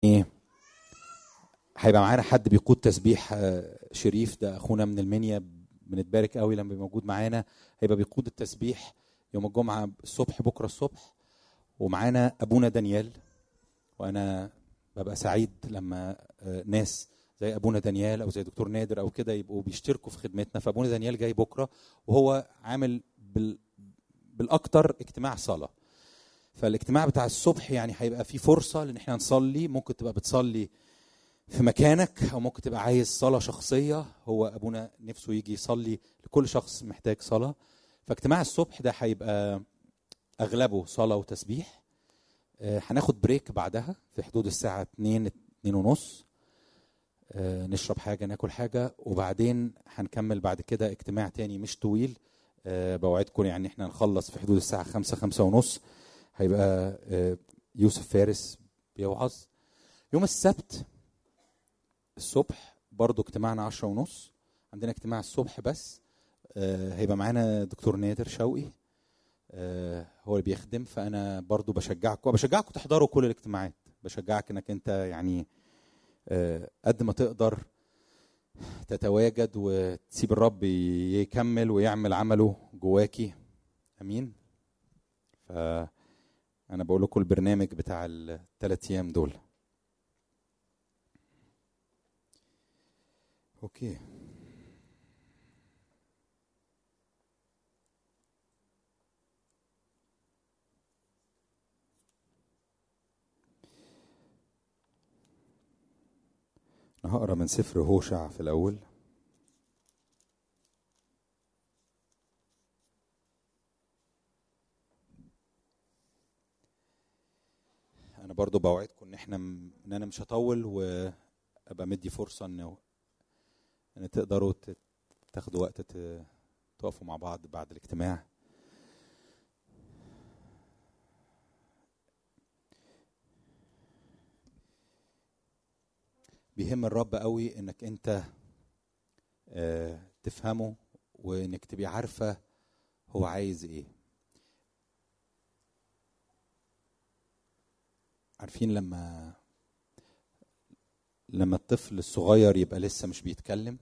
ايه هيبقى معانا حد بيقود تسبيح آه، شريف ده اخونا من المنيا بنتبارك قوي لما يبقى موجود معانا هيبقى بيقود التسبيح يوم الجمعه الصبح بكره الصبح ومعانا ابونا دانيال وانا ببقى سعيد لما آه، ناس زي ابونا دانيال او زي دكتور نادر او كده يبقوا بيشتركوا في خدمتنا فابونا دانيال جاي بكره وهو عامل بال بالاكتر اجتماع صلاه فالاجتماع بتاع الصبح يعني هيبقى فيه فرصه لان احنا نصلي ممكن تبقى بتصلي في مكانك او ممكن تبقى عايز صلاه شخصيه هو ابونا نفسه يجي يصلي لكل شخص محتاج صلاه فاجتماع الصبح ده هيبقى اغلبه صلاه وتسبيح آه، هناخد بريك بعدها في حدود الساعه 2 2 ونص آه، نشرب حاجه ناكل حاجه وبعدين هنكمل بعد كده اجتماع تاني مش طويل آه، بوعدكم يعني احنا نخلص في حدود الساعه 5 5 ونص هيبقى آه، يوسف فارس بيوعظ يوم السبت الصبح برضو اجتماعنا عشرة ونص عندنا اجتماع الصبح بس آه، هيبقى معانا دكتور نادر شوقي آه، هو اللي بيخدم فانا برضو بشجعكم بشجعكم تحضروا كل الاجتماعات بشجعك انك انت يعني آه، قد ما تقدر تتواجد وتسيب الرب يكمل ويعمل عمله جواكي امين فانا بقول لكم البرنامج بتاع الثلاث ايام دول اوكي أنا هقرا من سفر هوشع في الاول انا برضو بوعدكم ان احنا م- ان انا مش هطول وابقى مدي فرصه ان ان تقدروا ت- تاخدوا وقت ت- تقفوا مع بعض بعد الاجتماع بيهم الرب قوي انك انت آه، تفهمه وانك تبقي عارفه هو عايز ايه عارفين لما لما الطفل الصغير يبقى لسه مش بيتكلم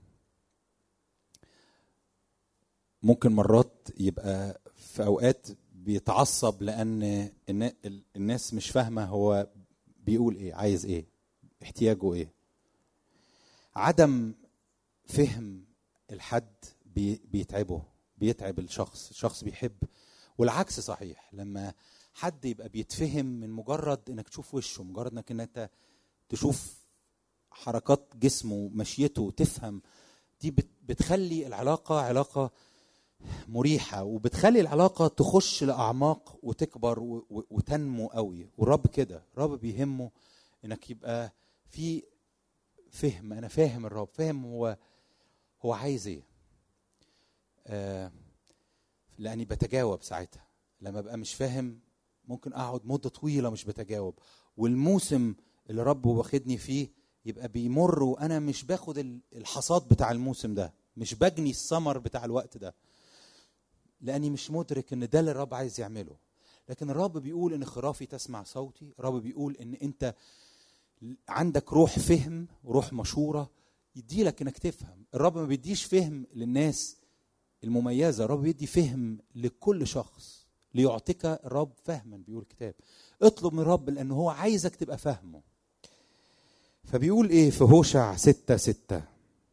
ممكن مرات يبقى في اوقات بيتعصب لان النا- الناس مش فاهمه هو بيقول ايه عايز ايه احتياجه ايه عدم فهم الحد بي- بيتعبه بيتعب الشخص الشخص بيحب والعكس صحيح لما حد يبقى بيتفهم من مجرد انك تشوف وشه مجرد انك ان انت تشوف حركات جسمه مشيته تفهم دي بت- بتخلي العلاقة علاقة مريحة وبتخلي العلاقة تخش لأعماق وتكبر و- و- وتنمو قوي والرب كده الرب بيهمه انك يبقى في فهم انا فاهم الرب فاهم هو هو عايز ايه آه لاني بتجاوب ساعتها لما ابقى مش فاهم ممكن اقعد مده طويله مش بتجاوب والموسم اللي رب واخدني فيه يبقى بيمر وانا مش باخد ال- الحصاد بتاع الموسم ده مش بجني الثمر بتاع الوقت ده لاني مش مدرك ان ده اللي الرب عايز يعمله لكن الرب بيقول ان خرافي تسمع صوتي الرب بيقول ان انت عندك روح فهم وروح مشوره يديلك انك تفهم الرب ما بيديش فهم للناس المميزه الرب بيدي فهم لكل شخص ليعطيك الرب فهما بيقول الكتاب اطلب من الرب لانه هو عايزك تبقى فاهمه فبيقول ايه في هوشع ستة ستة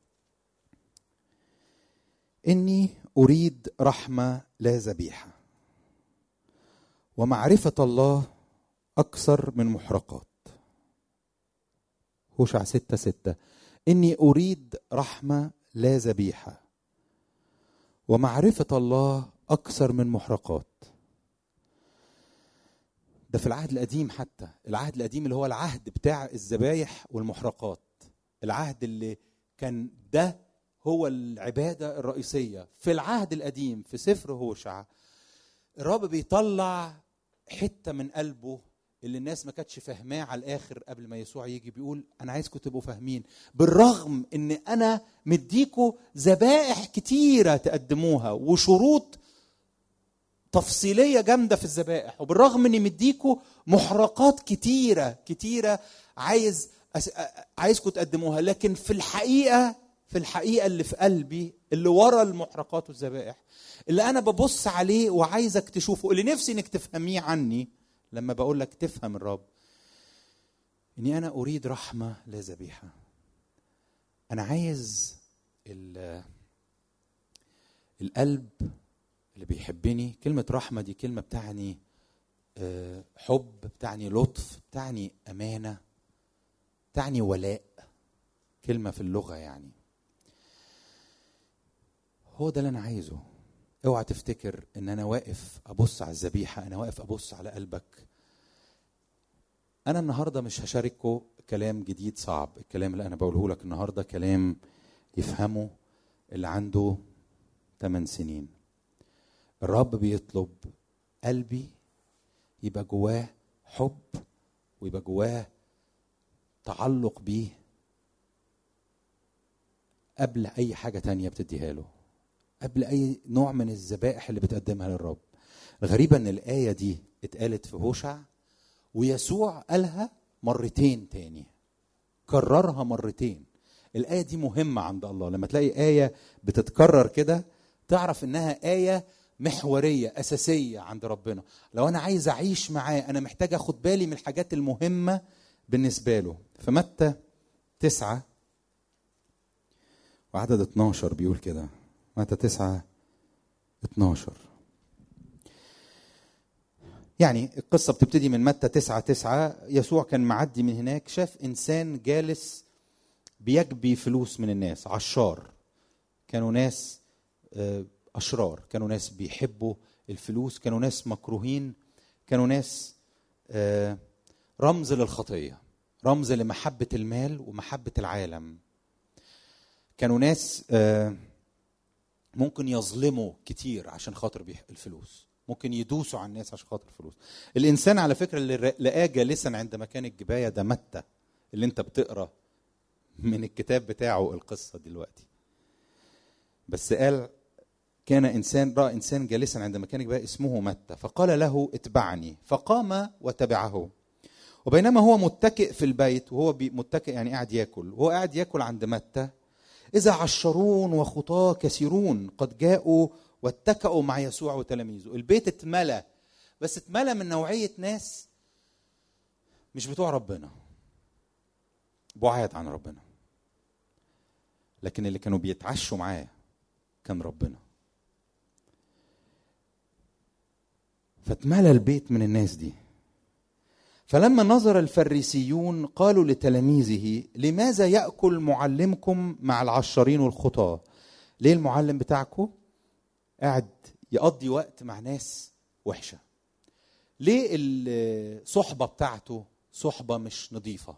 إني أريد رحمة لا ذبيحة ومعرفة الله أكثر من محرقات هوشع ستة ستة إني أريد رحمة لا ذبيحة ومعرفة الله أكثر من محرقات ده في العهد القديم حتى العهد القديم اللي هو العهد بتاع الذبايح والمحرقات العهد اللي كان ده هو العبادة الرئيسية في العهد القديم في سفر هوشع الرب بيطلع حتة من قلبه اللي الناس ما كانتش فاهماه على الاخر قبل ما يسوع يجي بيقول انا عايزكم تبقوا فاهمين بالرغم ان انا مديكوا ذبائح كتيره تقدموها وشروط تفصيليه جامده في الذبائح وبالرغم اني مديكوا محرقات كتيره كتيره عايز أس... عايزكم تقدموها لكن في الحقيقه في الحقيقه اللي في قلبي اللي ورا المحرقات والذبائح اللي انا ببص عليه وعايزك تشوفه اللي نفسي انك تفهميه عني لما بقول لك تفهم الرب اني انا اريد رحمه لا ذبيحه انا عايز القلب اللي بيحبني كلمه رحمه دي كلمه بتعني آه، حب بتعني لطف بتعني امانه تعني ولاء كلمه في اللغه يعني هو ده اللي انا عايزه اوعى تفتكر ان انا واقف ابص على الذبيحه انا واقف ابص على قلبك انا النهارده مش هشارككم كلام جديد صعب الكلام اللي انا بقوله لك النهارده كلام يفهمه اللي عنده 8 سنين الرب بيطلب قلبي يبقى جواه حب ويبقى جواه تعلق بيه قبل اي حاجه تانية بتديها له قبل اي نوع من الذبائح اللي بتقدمها للرب الغريبة ان الآية دي اتقالت في هوشع ويسوع قالها مرتين تاني كررها مرتين الآية دي مهمة عند الله لما تلاقي آية بتتكرر كده تعرف إنها آية محورية أساسية عند ربنا لو أنا عايز أعيش معاه أنا محتاج أخد بالي من الحاجات المهمة بالنسبة له في متى تسعة وعدد 12 بيقول كده متى تسعة 12 يعني القصة بتبتدي من متى تسعة تسعة يسوع كان معدي من هناك شاف إنسان جالس بيجبي فلوس من الناس عشار كانوا ناس آه، أشرار كانوا ناس بيحبوا الفلوس كانوا ناس مكروهين كانوا ناس آه، رمز للخطية رمز لمحبة المال ومحبة العالم كانوا ناس آه، ممكن يظلموا كتير عشان خاطر الفلوس ممكن يدوسوا على الناس عشان خاطر الفلوس الانسان على فكره اللي لقاه جالسا عند مكان الجبايه ده متى اللي انت بتقرا من الكتاب بتاعه القصه دلوقتي بس قال كان انسان راى انسان جالسا عند مكان الجبايه اسمه متى فقال له اتبعني فقام وتبعه وبينما هو متكئ في البيت وهو متكئ يعني قاعد ياكل وهو قاعد ياكل عند متى إذا عشرون وخطاة كثيرون قد جاءوا واتكأوا مع يسوع وتلاميذه البيت اتملى بس اتملى من نوعية ناس مش بتوع ربنا بعاد عن ربنا لكن اللي كانوا بيتعشوا معاه كان ربنا فاتملى البيت من الناس دي فلما نظر الفريسيون قالوا لتلاميذه لماذا ياكل معلمكم مع العشرين والخطاه ليه المعلم بتاعكم قاعد يقضي وقت مع ناس وحشه ليه الصحبه بتاعته صحبه مش نظيفه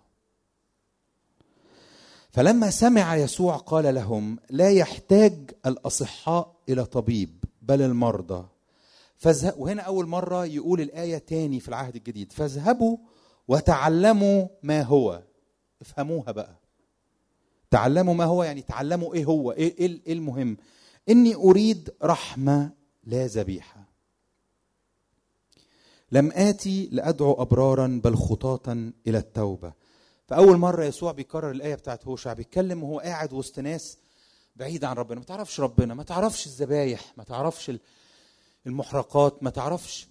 فلما سمع يسوع قال لهم لا يحتاج الاصحاء الى طبيب بل المرضى فاذهب وهنا أول مرة يقول الآية تاني في العهد الجديد فاذهبوا وتعلموا ما هو افهموها بقى تعلموا ما هو يعني تعلموا ايه هو ايه, إيه, إيه المهم اني اريد رحمه لا ذبيحه لم اتي لادعو ابرارا بل خطاة الى التوبه فاول مره يسوع بيكرر الايه بتاعت هوشع بيتكلم وهو قاعد وسط ناس بعيد عن ربنا ما تعرفش ربنا ما تعرفش الذبايح ما تعرفش المحرقات ما تعرفش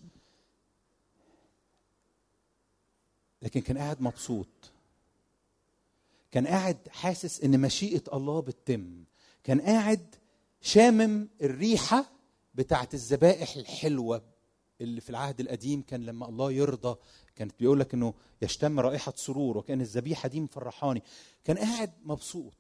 لكن كان قاعد مبسوط كان قاعد حاسس ان مشيئه الله بتتم كان قاعد شامم الريحه بتاعت الذبائح الحلوه اللي في العهد القديم كان لما الله يرضى كانت بيقول لك انه يشتم رائحه سرور وكان الذبيحه دي مفرحاني كان قاعد مبسوط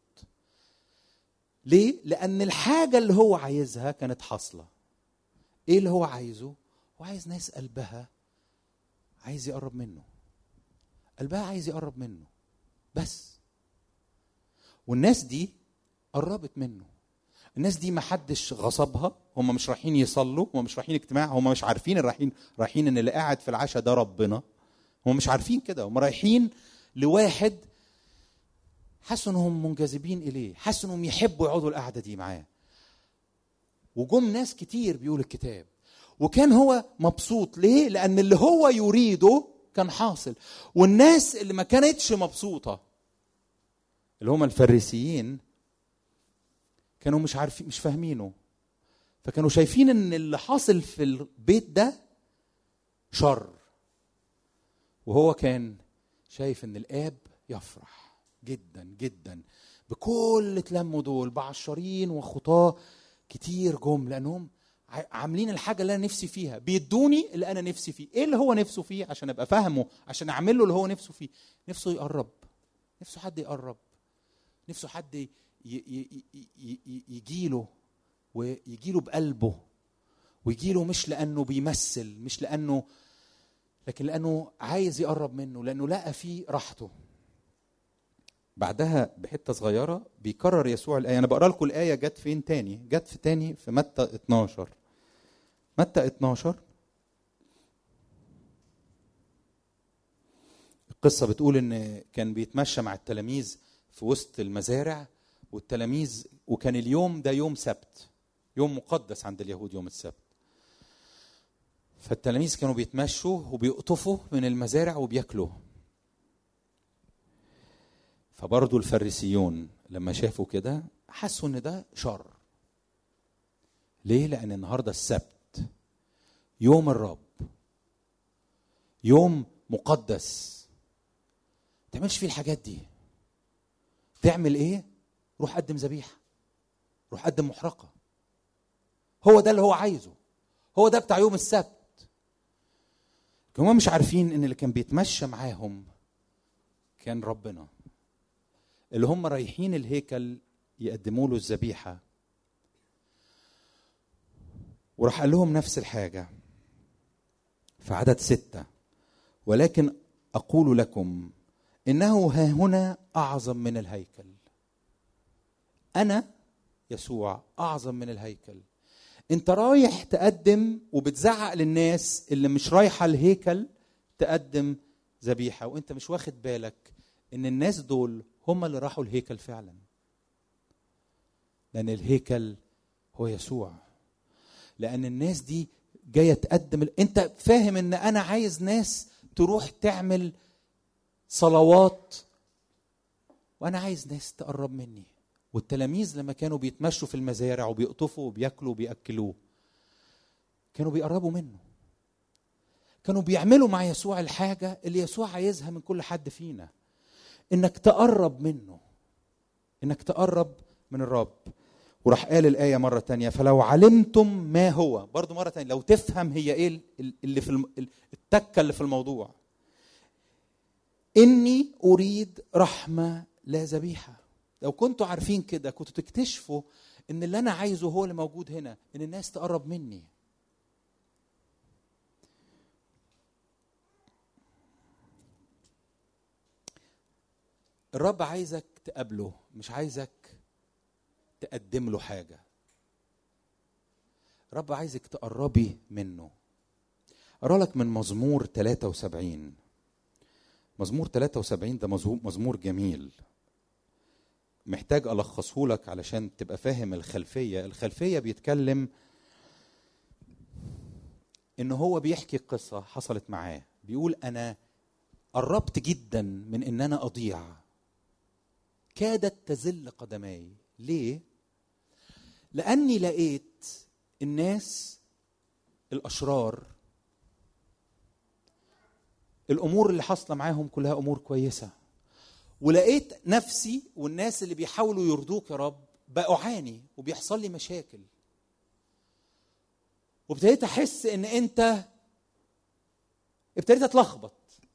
ليه لان الحاجه اللي هو عايزها كانت حاصله ايه اللي هو عايزه هو عايز ناس قلبها عايز يقرب منه قلبها عايز يقرب منه بس والناس دي قربت منه الناس دي ما حدش غصبها هم مش رايحين يصلوا هم مش رايحين اجتماع هم مش عارفين رايحين رايحين ان اللي قاعد في العشاء ده ربنا هم مش عارفين كده هم رايحين لواحد حسوا انهم منجذبين اليه حسوا انهم يحبوا يقعدوا القعده دي معاه وجم ناس كتير بيقول الكتاب وكان هو مبسوط ليه لان اللي هو يريده كان حاصل والناس اللي ما كانتش مبسوطه اللي هم الفريسيين كانوا مش عارفين مش فاهمينه فكانوا شايفين ان اللي حاصل في البيت ده شر وهو كان شايف ان الاب يفرح جدا جدا بكل تلموا دول بعشرين وخطاه كتير جم لانهم عاملين الحاجه اللي انا نفسي فيها بيدوني اللي انا نفسي فيه ايه اللي هو نفسه فيه عشان ابقى فاهمه عشان اعمل له اللي هو نفسه فيه نفسه يقرب نفسه حد يقرب نفسه حد يجي له ويجي له بقلبه ويجي له مش لانه بيمثل مش لانه لكن لانه عايز يقرب منه لانه لقى فيه راحته بعدها بحته صغيره بيكرر يسوع الايه انا بقرا لكم الايه جت فين تاني جت في تاني في متى 12 متى 12 القصه بتقول ان كان بيتمشى مع التلاميذ في وسط المزارع والتلاميذ وكان اليوم ده يوم سبت يوم مقدس عند اليهود يوم السبت فالتلاميذ كانوا بيتمشوا وبيقطفوا من المزارع وبياكلوا فبرضه الفريسيون لما شافوا كده حسوا ان ده شر ليه لان النهارده السبت يوم الرب يوم مقدس ما تعملش فيه الحاجات دي تعمل ايه روح قدم ذبيحه روح قدم محرقه هو ده اللي هو عايزه هو ده بتاع يوم السبت هم مش عارفين ان اللي كان بيتمشى معاهم كان ربنا اللي هم رايحين الهيكل يقدموا له الذبيحه وراح قال لهم نفس الحاجه في عدد سته ولكن اقول لكم انه ها هنا اعظم من الهيكل انا يسوع اعظم من الهيكل انت رايح تقدم وبتزعق للناس اللي مش رايحه الهيكل تقدم ذبيحه وانت مش واخد بالك ان الناس دول هم اللي راحوا الهيكل فعلا لان الهيكل هو يسوع لان الناس دي جايه تقدم انت فاهم ان انا عايز ناس تروح تعمل صلوات وانا عايز ناس تقرب مني والتلاميذ لما كانوا بيتمشوا في المزارع وبيقطفوا وبياكلوا وبياكلوه كانوا بيقربوا منه كانوا بيعملوا مع يسوع الحاجة اللي يسوع عايزها من كل حد فينا انك تقرب منه انك تقرب من الرب وراح قال الآية مرة تانية فلو علمتم ما هو برضو مرة تانية لو تفهم هي ايه اللي في التكة اللي في الموضوع إني أريد رحمة لا ذبيحة لو كنتوا عارفين كده كنتوا تكتشفوا ان اللي انا عايزه هو اللي موجود هنا ان الناس تقرب مني الرب عايزك تقابله مش عايزك تقدم له حاجه الرب عايزك تقربي منه اقرا لك من مزمور 73 مزمور 73 ده مزمور جميل محتاج الخصه لك علشان تبقى فاهم الخلفيه الخلفيه بيتكلم ان هو بيحكي قصه حصلت معاه بيقول انا قربت جدا من ان انا اضيع كادت تزل قدماي ليه لاني لقيت الناس الاشرار الامور اللي حاصله معاهم كلها امور كويسه ولقيت نفسي والناس اللي بيحاولوا يرضوك يا رب بعاني وبيحصل لي مشاكل وابتديت احس ان انت ابتديت اتلخبط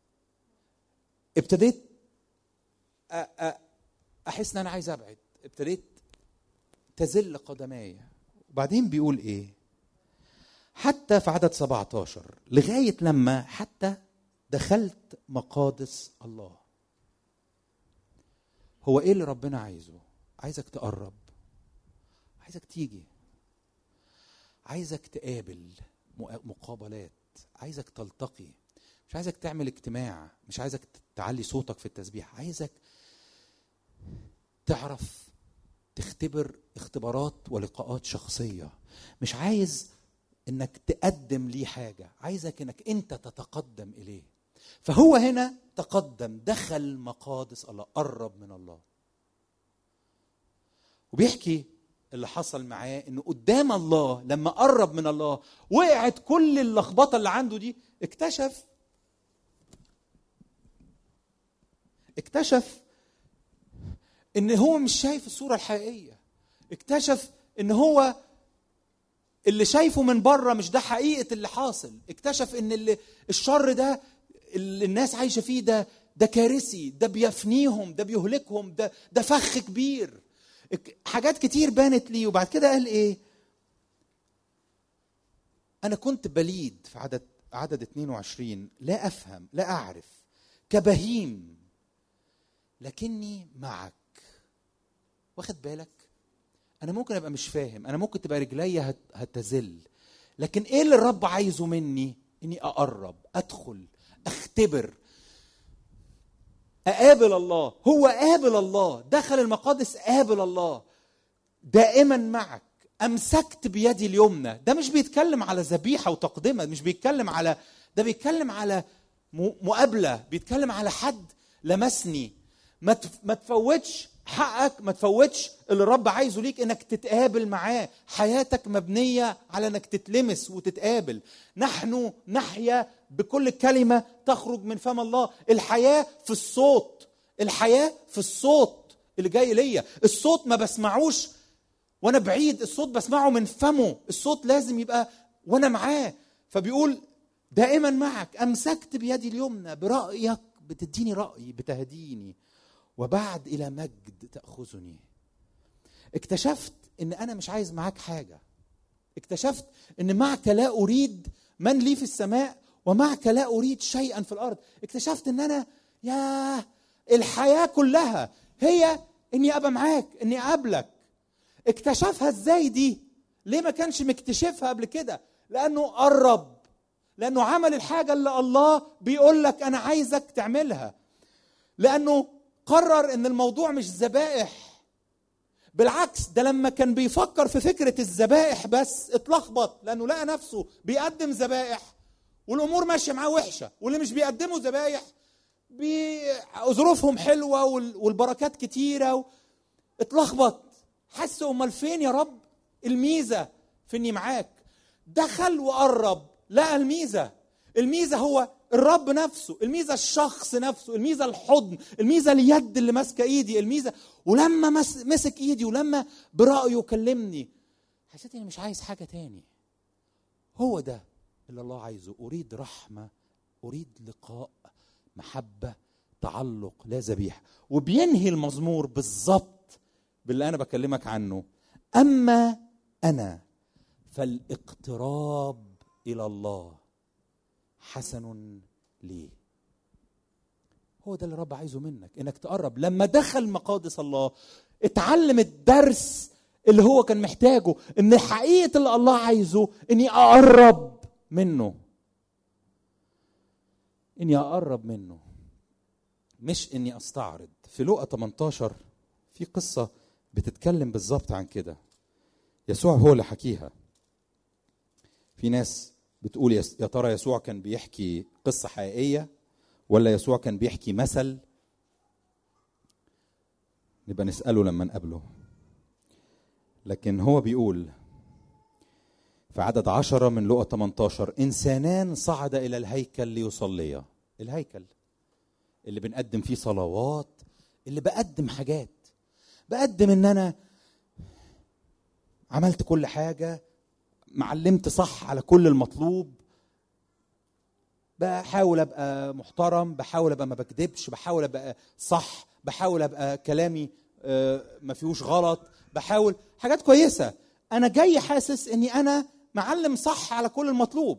ابتديت احس ان انا عايز ابعد ابتديت تزل قدماي وبعدين بيقول ايه حتى في عدد 17 لغايه لما حتى دخلت مقادس الله هو ايه اللي ربنا عايزه عايزك تقرب عايزك تيجي عايزك تقابل مقابلات عايزك تلتقي مش عايزك تعمل اجتماع مش عايزك تعلي صوتك في التسبيح عايزك تعرف تختبر اختبارات ولقاءات شخصية مش عايز انك تقدم ليه حاجة عايزك انك انت تتقدم اليه فهو هنا تقدم دخل مقادس الله قرب من الله وبيحكي اللي حصل معاه انه قدام الله لما قرب من الله وقعت كل اللخبطه اللي عنده دي اكتشف اكتشف ان هو مش شايف الصوره الحقيقيه اكتشف ان هو اللي شايفه من بره مش ده حقيقه اللي حاصل اكتشف ان اللي الشر ده اللي الناس عايشه فيه ده ده كارثي ده بيفنيهم ده بيهلكهم ده ده فخ كبير حاجات كتير بانت لي وبعد كده قال ايه انا كنت بليد في عدد عدد 22 لا افهم لا اعرف كبهيم لكني معك واخد بالك انا ممكن ابقى مش فاهم انا ممكن تبقى رجليا هتزل لكن ايه اللي الرب عايزه مني اني اقرب ادخل اختبر اقابل الله هو قابل الله دخل المقادس قابل الله دائما معك امسكت بيدي اليمنى ده مش بيتكلم على ذبيحه وتقدمه مش بيتكلم على ده بيتكلم على مقابله بيتكلم على حد لمسني ما ما تفوتش حقك ما تفوتش اللي الرب عايزه ليك انك تتقابل معاه حياتك مبنيه على انك تتلمس وتتقابل نحن نحيا بكل كلمه تخرج من فم الله الحياه في الصوت الحياه في الصوت اللي جاي ليا الصوت ما بسمعوش وانا بعيد الصوت بسمعه من فمه الصوت لازم يبقى وانا معاه فبيقول دائما معك امسكت بيدي اليمنى برايك بتديني راي بتهديني وبعد الى مجد تاخذني اكتشفت ان انا مش عايز معاك حاجه اكتشفت ان معك لا اريد من لي في السماء ومعك لا اريد شيئا في الارض اكتشفت ان انا يا الحياه كلها هي اني ابقى معاك اني اقابلك اكتشفها ازاي دي ليه ما كانش مكتشفها قبل كده لانه قرب لانه عمل الحاجه اللي الله بيقول لك انا عايزك تعملها لانه قرر ان الموضوع مش ذبائح بالعكس ده لما كان بيفكر في فكره الذبائح بس اتلخبط لانه لقى نفسه بيقدم ذبائح والامور ماشيه معاه وحشه واللي مش بيقدموا ذبايح ظروفهم حلوه والبركات كتيره و... اتلخبط حس امال فين يا رب الميزه في اني معاك دخل وقرب لقى الميزه الميزه هو الرب نفسه الميزه الشخص نفسه الميزه الحضن الميزه اليد اللي ماسكه ايدي الميزه ولما مسك ايدي ولما برايه كلمني حسيت اني مش عايز حاجه تاني هو ده اللي الله عايزه اريد رحمه اريد لقاء محبه تعلق لا ذبيحه وبينهي المزمور بالظبط باللي انا بكلمك عنه اما انا فالاقتراب الى الله حسن لي هو ده اللي الرب عايزه منك انك تقرب لما دخل مقادس الله اتعلم الدرس اللي هو كان محتاجه ان حقيقه اللي الله عايزه اني اقرب منه اني اقرب منه مش اني استعرض في لقا 18 في قصه بتتكلم بالظبط عن كده يسوع هو اللي حكيها في ناس بتقول يا ترى يسوع كان بيحكي قصه حقيقيه ولا يسوع كان بيحكي مثل نبقى نساله لما نقابله لكن هو بيقول في عدد عشرة من لقى 18 إنسانان صعد إلى الهيكل ليصليا الهيكل اللي بنقدم فيه صلوات اللي بقدم حاجات بقدم إن أنا عملت كل حاجة معلمت صح على كل المطلوب بحاول ابقى محترم بحاول ابقى ما بكذبش بحاول ابقى صح بحاول ابقى كلامي ما فيهوش غلط بحاول حاجات كويسه انا جاي حاسس اني انا معلم صح على كل المطلوب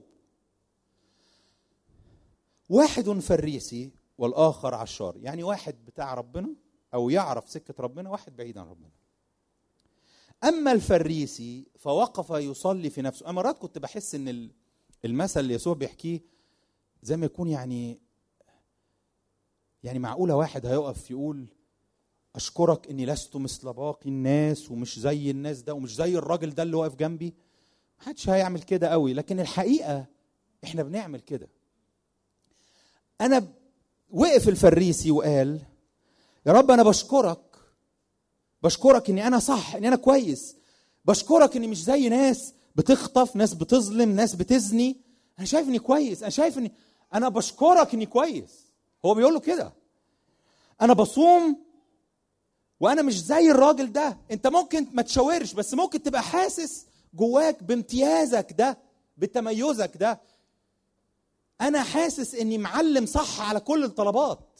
واحد فريسي والاخر عشار يعني واحد بتاع ربنا او يعرف سكه ربنا واحد بعيد عن ربنا اما الفريسي فوقف يصلي في نفسه انا مرات كنت بحس ان المثل اللي يسوع بيحكيه زي ما يكون يعني يعني معقوله واحد هيقف يقول اشكرك اني لست مثل باقي الناس ومش زي الناس ده ومش زي الراجل ده اللي واقف جنبي محدش هيعمل كده قوي لكن الحقيقه احنا بنعمل كده انا وقف الفريسي وقال يا رب انا بشكرك بشكرك اني انا صح اني انا كويس بشكرك اني مش زي ناس بتخطف ناس بتظلم ناس بتزني انا شايف اني كويس انا شايف اني انا بشكرك اني كويس هو بيقول له كده انا بصوم وانا مش زي الراجل ده انت ممكن ما تشاورش بس ممكن تبقى حاسس جواك بامتيازك ده بتميزك ده انا حاسس اني معلم صح على كل الطلبات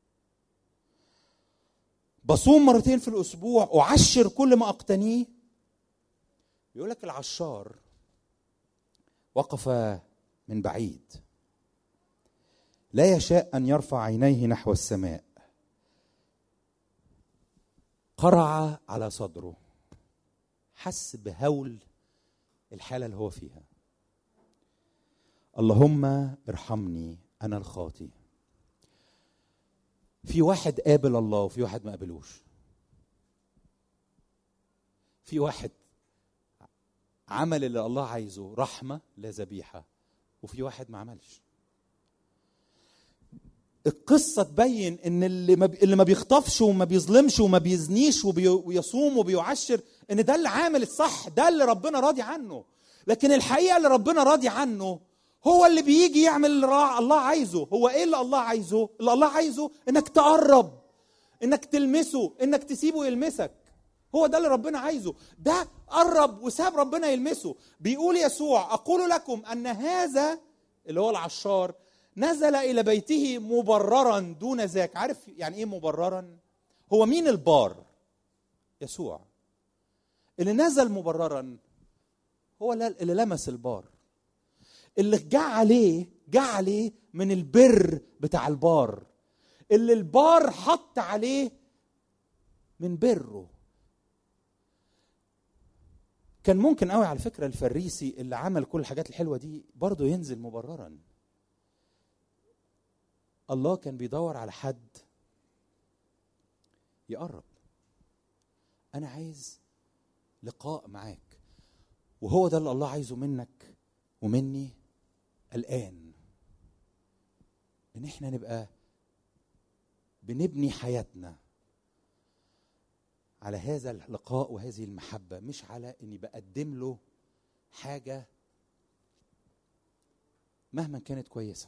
بصوم مرتين في الاسبوع اعشر كل ما اقتنيه يقول لك العشار وقف من بعيد لا يشاء ان يرفع عينيه نحو السماء قرع على صدره حس بهول الحاله اللي هو فيها اللهم ارحمني انا الخاطي في واحد قابل الله وفي واحد ما قابلوش في واحد عمل اللي الله عايزه رحمه لا ذبيحه وفي واحد ما عملش القصه تبين ان اللي ما اللي ما بيخطفش وما بيظلمش وما بيزنيش ويصوم وبيعشر ان ده اللي عامل الصح ده اللي ربنا راضي عنه لكن الحقيقه اللي ربنا راضي عنه هو اللي بيجي يعمل اللي الله عايزه هو ايه اللي الله عايزه اللي الله عايزه انك تقرب انك تلمسه انك تسيبه يلمسك هو ده اللي ربنا عايزه ده قرب وساب ربنا يلمسه بيقول يسوع اقول لكم ان هذا اللي هو العشار نزل الى بيته مبررا دون ذاك عارف يعني ايه مبررا هو مين البار يسوع اللي نزل مبررا هو اللي لمس البار اللي جه عليه جه عليه من البر بتاع البار اللي البار حط عليه من بره كان ممكن قوي على فكره الفريسي اللي عمل كل الحاجات الحلوه دي برضه ينزل مبررا الله كان بيدور على حد يقرب انا عايز لقاء معاك وهو ده اللي الله عايزه منك ومني الان ان احنا نبقى بنبني حياتنا على هذا اللقاء وهذه المحبه مش على اني بقدم له حاجه مهما كانت كويسه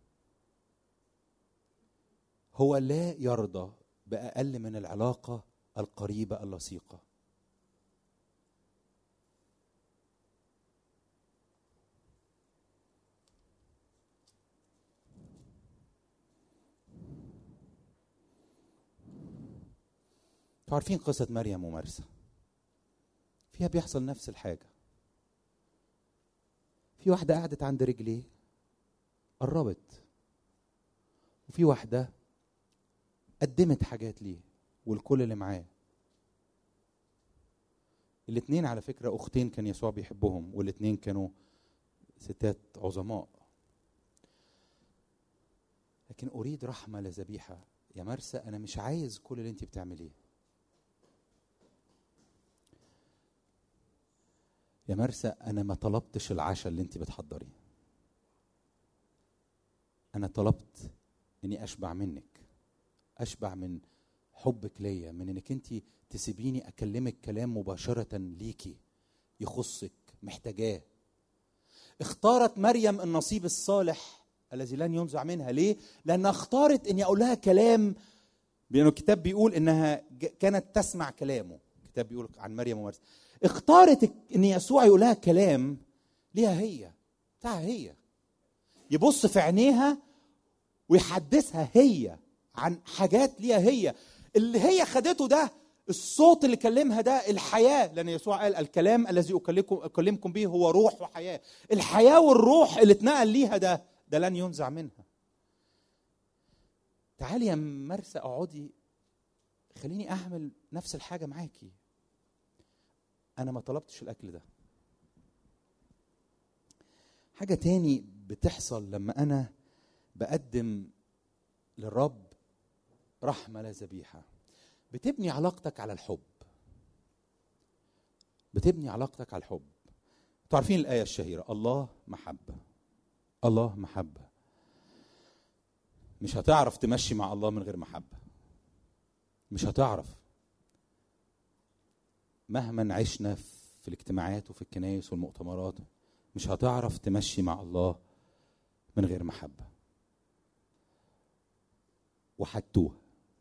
هو لا يرضى باقل من العلاقه القريبه اللصيقه عارفين قصة مريم ومرسى فيها بيحصل نفس الحاجة في واحدة قعدت عند رجليه قربت وفي واحدة قدمت حاجات ليه والكل اللي معاه الاثنين على فكرة أختين كان يسوع بيحبهم والاثنين كانوا ستات عظماء لكن أريد رحمة لذبيحة يا مرسى أنا مش عايز كل اللي أنت بتعمليه يا مرسى أنا ما طلبتش العشاء اللي أنت بتحضريه أنا طلبت إني أشبع منك اشبع من حبك ليا من انك انت تسيبيني اكلمك كلام مباشره ليكي يخصك محتاجاه اختارت مريم النصيب الصالح الذي لن ينزع منها ليه لانها اختارت اني اقول لها كلام لانه الكتاب بيقول انها كانت تسمع كلامه الكتاب بيقول عن مريم ومرسى اختارت ان يسوع يقول لها كلام ليها هي بتاعها هي يبص في عينيها ويحدثها هي عن حاجات ليها هي اللي هي خدته ده الصوت اللي كلمها ده الحياة لأن يسوع قال الكلام الذي أكلمكم, أكلمكم به هو روح وحياة الحياة والروح اللي اتنقل ليها ده ده لن ينزع منها تعالي يا مرسى اقعدي خليني أعمل نفس الحاجة معاكي أنا ما طلبتش الأكل ده حاجة تاني بتحصل لما أنا بقدم للرب رحمه لا ذبيحه بتبني علاقتك على الحب بتبني علاقتك على الحب تعرفين الايه الشهيره الله محبه الله محبه مش هتعرف تمشي مع الله من غير محبه مش هتعرف مهما عشنا في الاجتماعات وفي الكنائس والمؤتمرات مش هتعرف تمشي مع الله من غير محبه وحدتوها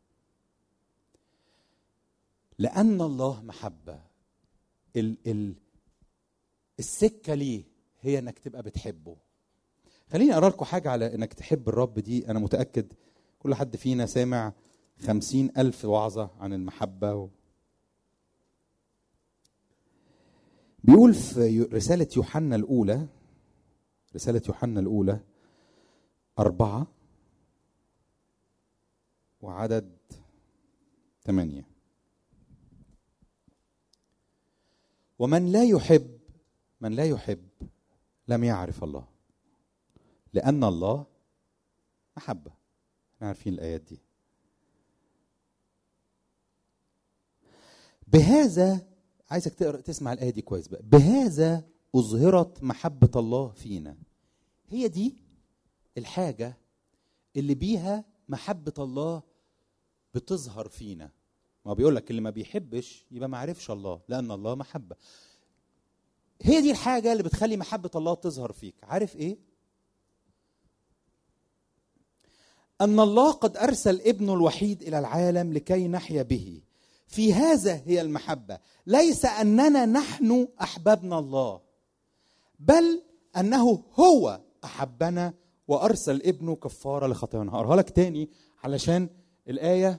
لان الله محبه ال ال السكه ليه هي انك تبقى بتحبه خليني اقرا لكم حاجه على انك تحب الرب دي انا متاكد كل حد فينا سامع خمسين ألف وعظة عن المحبة و... بيقول في رسالة يوحنا الأولى رسالة يوحنا الأولى أربعة وعدد ثمانية ومن لا يحب من لا يحب لم يعرف الله لأن الله محبة احنا عارفين الآيات دي بهذا عايزك تقرا تسمع الايه دي كويس بقى بهذا اظهرت محبه الله فينا هي دي الحاجه اللي بيها محبه الله بتظهر فينا ما بيقول لك اللي ما بيحبش يبقى ما عرفش الله لان الله محبه هي دي الحاجه اللي بتخلي محبه الله تظهر فيك عارف ايه ان الله قد ارسل ابنه الوحيد الى العالم لكي نحيا به في هذا هي المحبه ليس اننا نحن احببنا الله بل انه هو احبنا وارسل ابنه كفاره لخطايانا هقراها لك تاني علشان الايه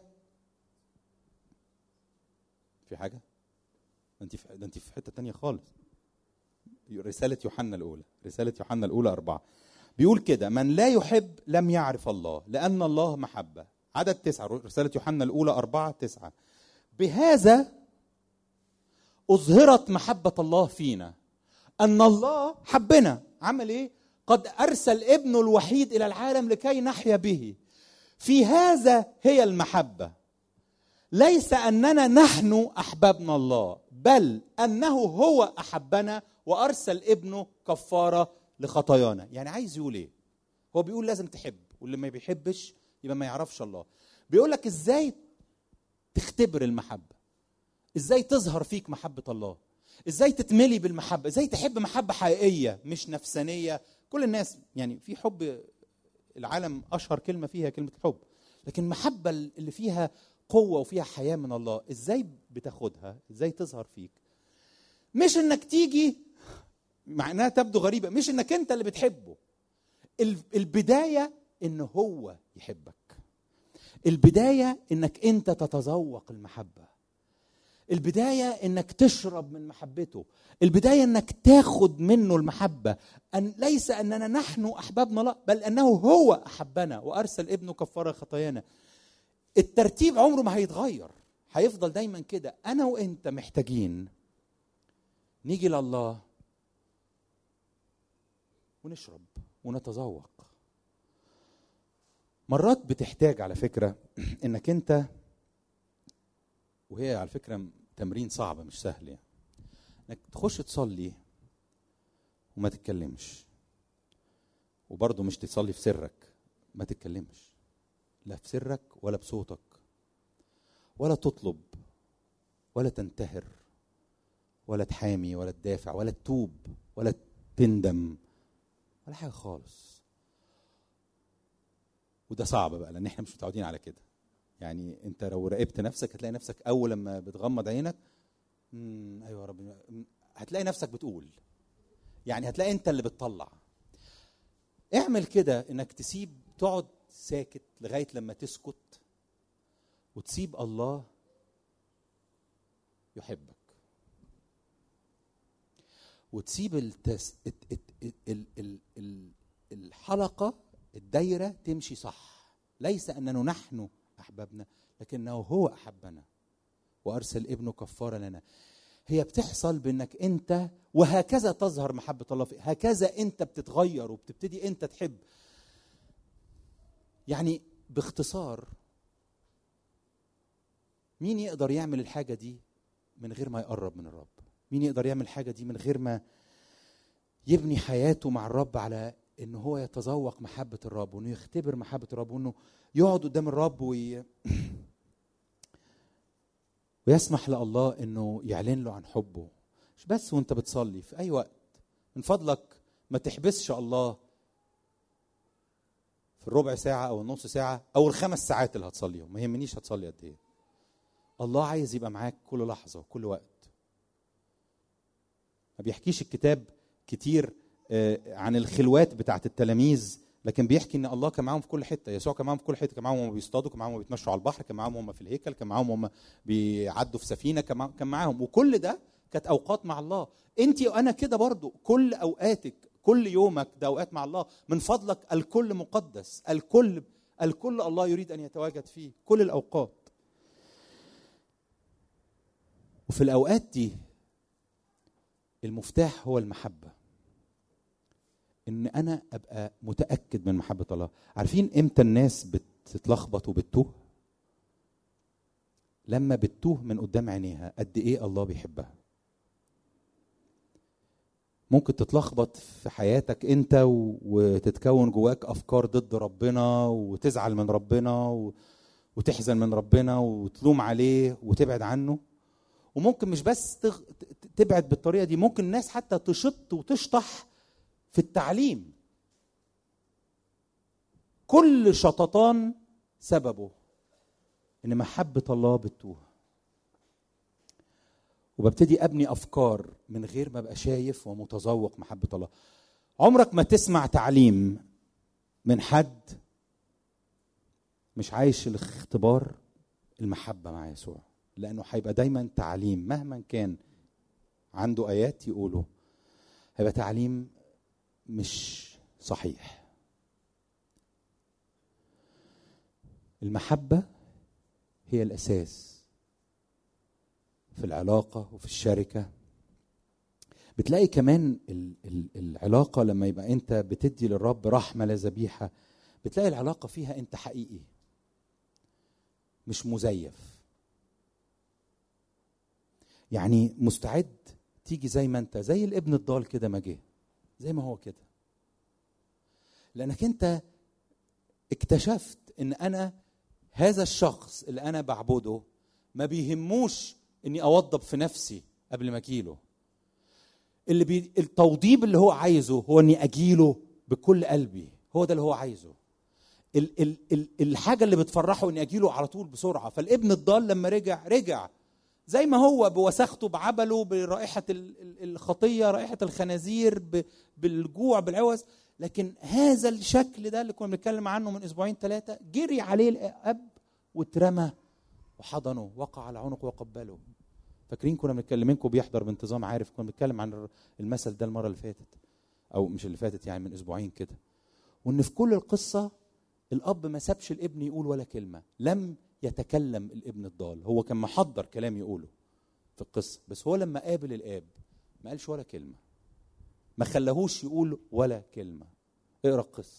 في حاجه انت في ده انت في حته تانية خالص رساله يوحنا الاولى رساله يوحنا الاولى أربعة بيقول كده من لا يحب لم يعرف الله لأن الله محبة عدد تسعة رسالة يوحنا الأولى أربعة تسعة بهذا أظهرت محبة الله فينا أن الله حبنا عمل إيه؟ قد أرسل ابنه الوحيد إلى العالم لكي نحيا به في هذا هي المحبة ليس أننا نحن أحببنا الله بل أنه هو أحبنا وأرسل ابنه كفارة لخطايانا يعني عايز يقول إيه؟ هو بيقول لازم تحب واللي ما بيحبش يبقى ما يعرفش الله بيقول لك إزاي تختبر المحبة ازاي تظهر فيك محبة الله ازاي تتملي بالمحبة ازاي تحب محبة حقيقية مش نفسانية كل الناس يعني في حب العالم اشهر كلمة فيها كلمة الحب لكن المحبة اللي فيها قوة وفيها حياة من الله ازاي بتاخدها ازاي تظهر فيك مش انك تيجي مع انها تبدو غريبة مش انك انت اللي بتحبه البداية ان هو يحبك البداية انك انت تتذوق المحبة البداية انك تشرب من محبته البداية انك تاخد منه المحبة أن ليس اننا نحن احببنا لا بل انه هو احبنا وارسل ابنه كفارة خطايانا الترتيب عمره ما هيتغير هيفضل دايما كده انا وانت محتاجين نيجي لله ونشرب ونتذوق مرات بتحتاج على فكرة انك انت وهي على فكرة تمرين صعب مش سهل يعني انك تخش تصلي وما تتكلمش وبرضه مش تصلي في سرك ما تتكلمش لا في سرك ولا بصوتك ولا تطلب ولا تنتهر ولا تحامي ولا تدافع ولا تتوب ولا تندم ولا حاجه خالص وده صعب بقى لان احنا مش متعودين على كده يعني انت لو راقبت نفسك هتلاقي نفسك اول لما بتغمض عينك امم ايوه يا رب هتلاقي نفسك بتقول يعني هتلاقي انت اللي بتطلع اعمل كده انك تسيب تقعد ساكت لغايه لما تسكت وتسيب الله يحبك وتسيب التس... ال... ال... ال... ال... ال... الحلقه الدايره تمشي صح ليس اننا نحن احببنا لكنه هو احبنا وارسل ابنه كفاره لنا هي بتحصل بانك انت وهكذا تظهر محبه الله فيك هكذا انت بتتغير وبتبتدي انت تحب يعني باختصار مين يقدر يعمل الحاجه دي من غير ما يقرب من الرب مين يقدر يعمل الحاجه دي من غير ما يبني حياته مع الرب على ان هو يتذوق محبه الرب وانه يختبر محبه الرب وانه يقعد قدام الرب وي... ويسمح لله انه يعلن له عن حبه مش بس وانت بتصلي في اي وقت من فضلك ما تحبسش الله في الربع ساعة أو النص ساعة أو الخمس ساعات اللي هتصليهم ما يهمنيش هتصلي قد إيه الله عايز يبقى معاك كل لحظة وكل وقت ما بيحكيش الكتاب كتير عن الخلوات بتاعت التلاميذ لكن بيحكي ان الله كان معاهم في كل حته يسوع كان معاهم في كل حته كان معاهم وهم بيصطادوا كان معاهم وهم بيتمشوا على البحر كان معاهم وهم في الهيكل كان معاهم وهم بيعدوا في سفينه كان معاهم وكل ده كانت اوقات مع الله انت وانا كده برضو كل اوقاتك كل يومك ده اوقات مع الله من فضلك الكل مقدس الكل الكل الله يريد ان يتواجد فيه كل الاوقات وفي الاوقات دي المفتاح هو المحبه ان انا ابقى متاكد من محبه الله عارفين امتى الناس بتتلخبط وبتتوه لما بتتوه من قدام عينيها قد ايه الله بيحبها ممكن تتلخبط في حياتك انت وتتكون جواك افكار ضد ربنا وتزعل من ربنا وتحزن من ربنا وتلوم عليه وتبعد عنه وممكن مش بس تبعد بالطريقه دي ممكن الناس حتى تشط وتشطح في التعليم كل شططان سببه ان محبه الله بتتوه وببتدي ابني افكار من غير ما ابقى شايف ومتذوق محبه الله عمرك ما تسمع تعليم من حد مش عايش الاختبار المحبه مع يسوع لانه هيبقى دايما تعليم مهما كان عنده ايات يقوله هيبقى تعليم مش صحيح المحبه هي الاساس في العلاقه وفي الشركه بتلاقي كمان العلاقه لما يبقى انت بتدي للرب رحمه لا ذبيحه بتلاقي العلاقه فيها انت حقيقي مش مزيف يعني مستعد تيجي زي ما انت زي الابن الضال كده ما جه زي ما هو كده لانك انت اكتشفت ان انا هذا الشخص اللي انا بعبده ما بيهموش اني اوضب في نفسي قبل ما اجيله اللي بي... التوضيب اللي هو عايزه هو اني اجيله بكل قلبي هو ده اللي هو عايزه ال... ال... ال... الحاجه اللي بتفرحه اني اجيله على طول بسرعه فالابن الضال لما رجع رجع زي ما هو بوساخته بعبله برائحه الخطيه رائحه الخنازير بالجوع بالعوز لكن هذا الشكل ده اللي كنا بنتكلم عنه من اسبوعين ثلاثه جري عليه الاب واترمى وحضنه وقع على عنقه وقبله فاكرين كنا بنتكلمينكم بيحضر بانتظام عارف كنا بنتكلم عن المثل ده المره اللي فاتت او مش اللي فاتت يعني من اسبوعين كده وان في كل القصه الاب ما سابش الابن يقول ولا كلمه لم يتكلم الابن الضال هو كان محضر كلام يقوله في القصه بس هو لما قابل الاب ما قالش ولا كلمه ما خلاهوش يقول ولا كلمه اقرا القصه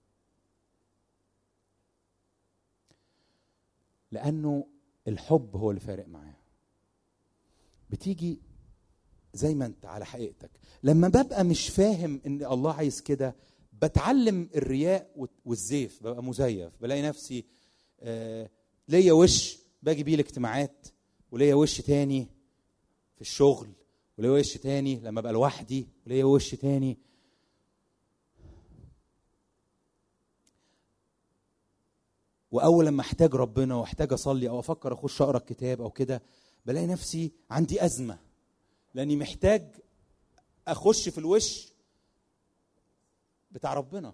لانه الحب هو اللي فارق معاه بتيجي زي ما انت على حقيقتك لما ببقى مش فاهم ان الله عايز كده بتعلم الرياء والزيف ببقى مزيف بلاقي نفسي آه ليا وش باجي بيه الاجتماعات وليا وش تاني في الشغل وليا وش تاني لما ابقى لوحدي وليا وش تاني واول لما احتاج ربنا واحتاج اصلي او افكر اخش اقرا الكتاب او كده بلاقي نفسي عندي ازمه لاني محتاج اخش في الوش بتاع ربنا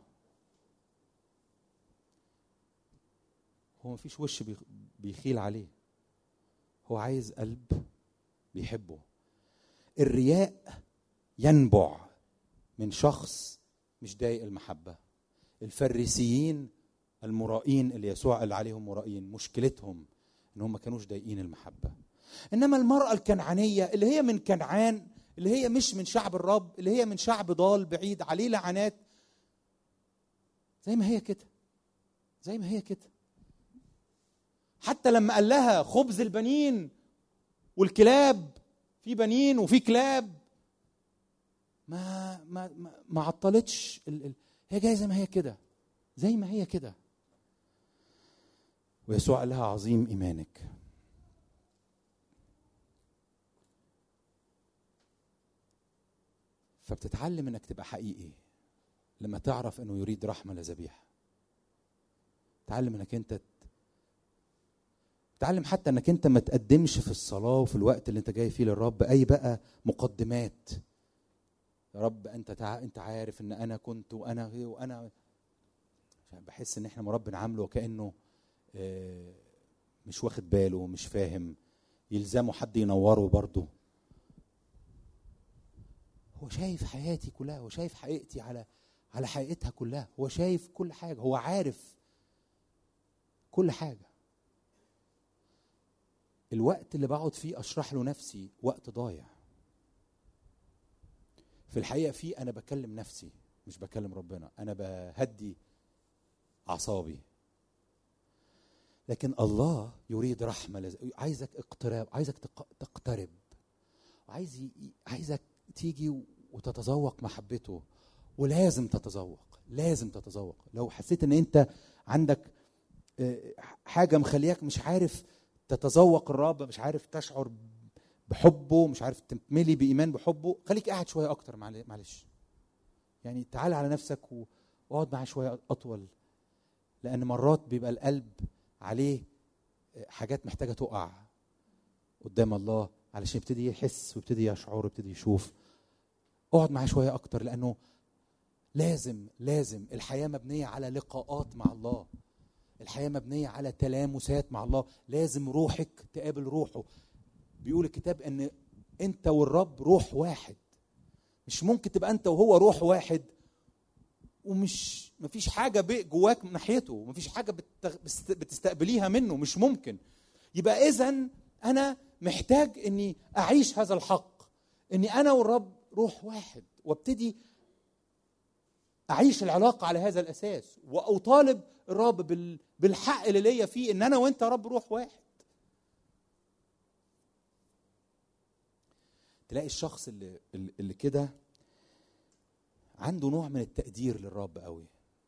هو مفيش وش بيخيل عليه هو عايز قلب بيحبه الرياء ينبع من شخص مش ضايق المحبة الفريسيين المرائين اللي يسوع قال عليهم مرائين مشكلتهم ان هم ما كانوش ضايقين المحبة انما المرأة الكنعانية اللي هي من كنعان اللي هي مش من شعب الرب اللي هي من شعب ضال بعيد عليه لعنات زي ما هي كده زي ما هي كده حتى لما قال لها خبز البنين والكلاب في بنين وفي كلاب ما ما ما, ما عطلتش ال ال هي جايه زي ما هي كده زي ما هي كده ويسوع قال لها عظيم ايمانك فبتتعلم انك تبقى حقيقي لما تعرف انه يريد رحمه لذبيحه تعلم انك انت تعلم حتى انك انت ما تقدمش في الصلاه وفي الوقت اللي انت جاي فيه للرب اي بقى مقدمات يا رب انت تع... انت عارف ان انا كنت وانا غير وانا بحس ان احنا مرب نعامله وكانه آه، مش واخد باله مش فاهم يلزمه حد ينوره برضه هو شايف حياتي كلها هو شايف حقيقتي على على حقيقتها كلها هو شايف كل حاجه هو عارف كل حاجه الوقت اللي بقعد فيه اشرح له نفسي وقت ضايع في الحقيقه فيه انا بكلم نفسي مش بكلم ربنا انا بهدي اعصابي لكن الله يريد رحمه لز... عايزك اقتراب عايزك تقترب عايز ي... عايزك تيجي وتتذوق محبته ولازم تتذوق لازم تتذوق لو حسيت ان انت عندك آه، حاجه مخلياك مش عارف تتذوق الرب مش عارف تشعر بحبه مش عارف تملي بايمان بحبه خليك قاعد شويه اكتر معلش يعني تعال على نفسك واقعد معاه شويه اطول لان مرات بيبقى القلب عليه حاجات محتاجه تقع قدام الله علشان يبتدي يحس ويبتدي يشعر ويبتدي يشوف اقعد معاه شويه اكتر لانه لازم لازم الحياه مبنيه على لقاءات مع الله الحياه مبنيه على تلامسات مع الله لازم روحك تقابل روحه بيقول الكتاب ان انت والرب روح واحد مش ممكن تبقى انت وهو روح واحد ومش مفيش حاجه جواك من ناحيته مفيش حاجه بتستقبليها منه مش ممكن يبقى اذا انا محتاج اني اعيش هذا الحق اني انا والرب روح واحد وابتدي اعيش العلاقه على هذا الاساس واطالب الرب بالحق اللي ليا فيه ان انا وانت يا رب روح واحد تلاقي الشخص اللي اللي كده عنده نوع من التقدير للرب قوي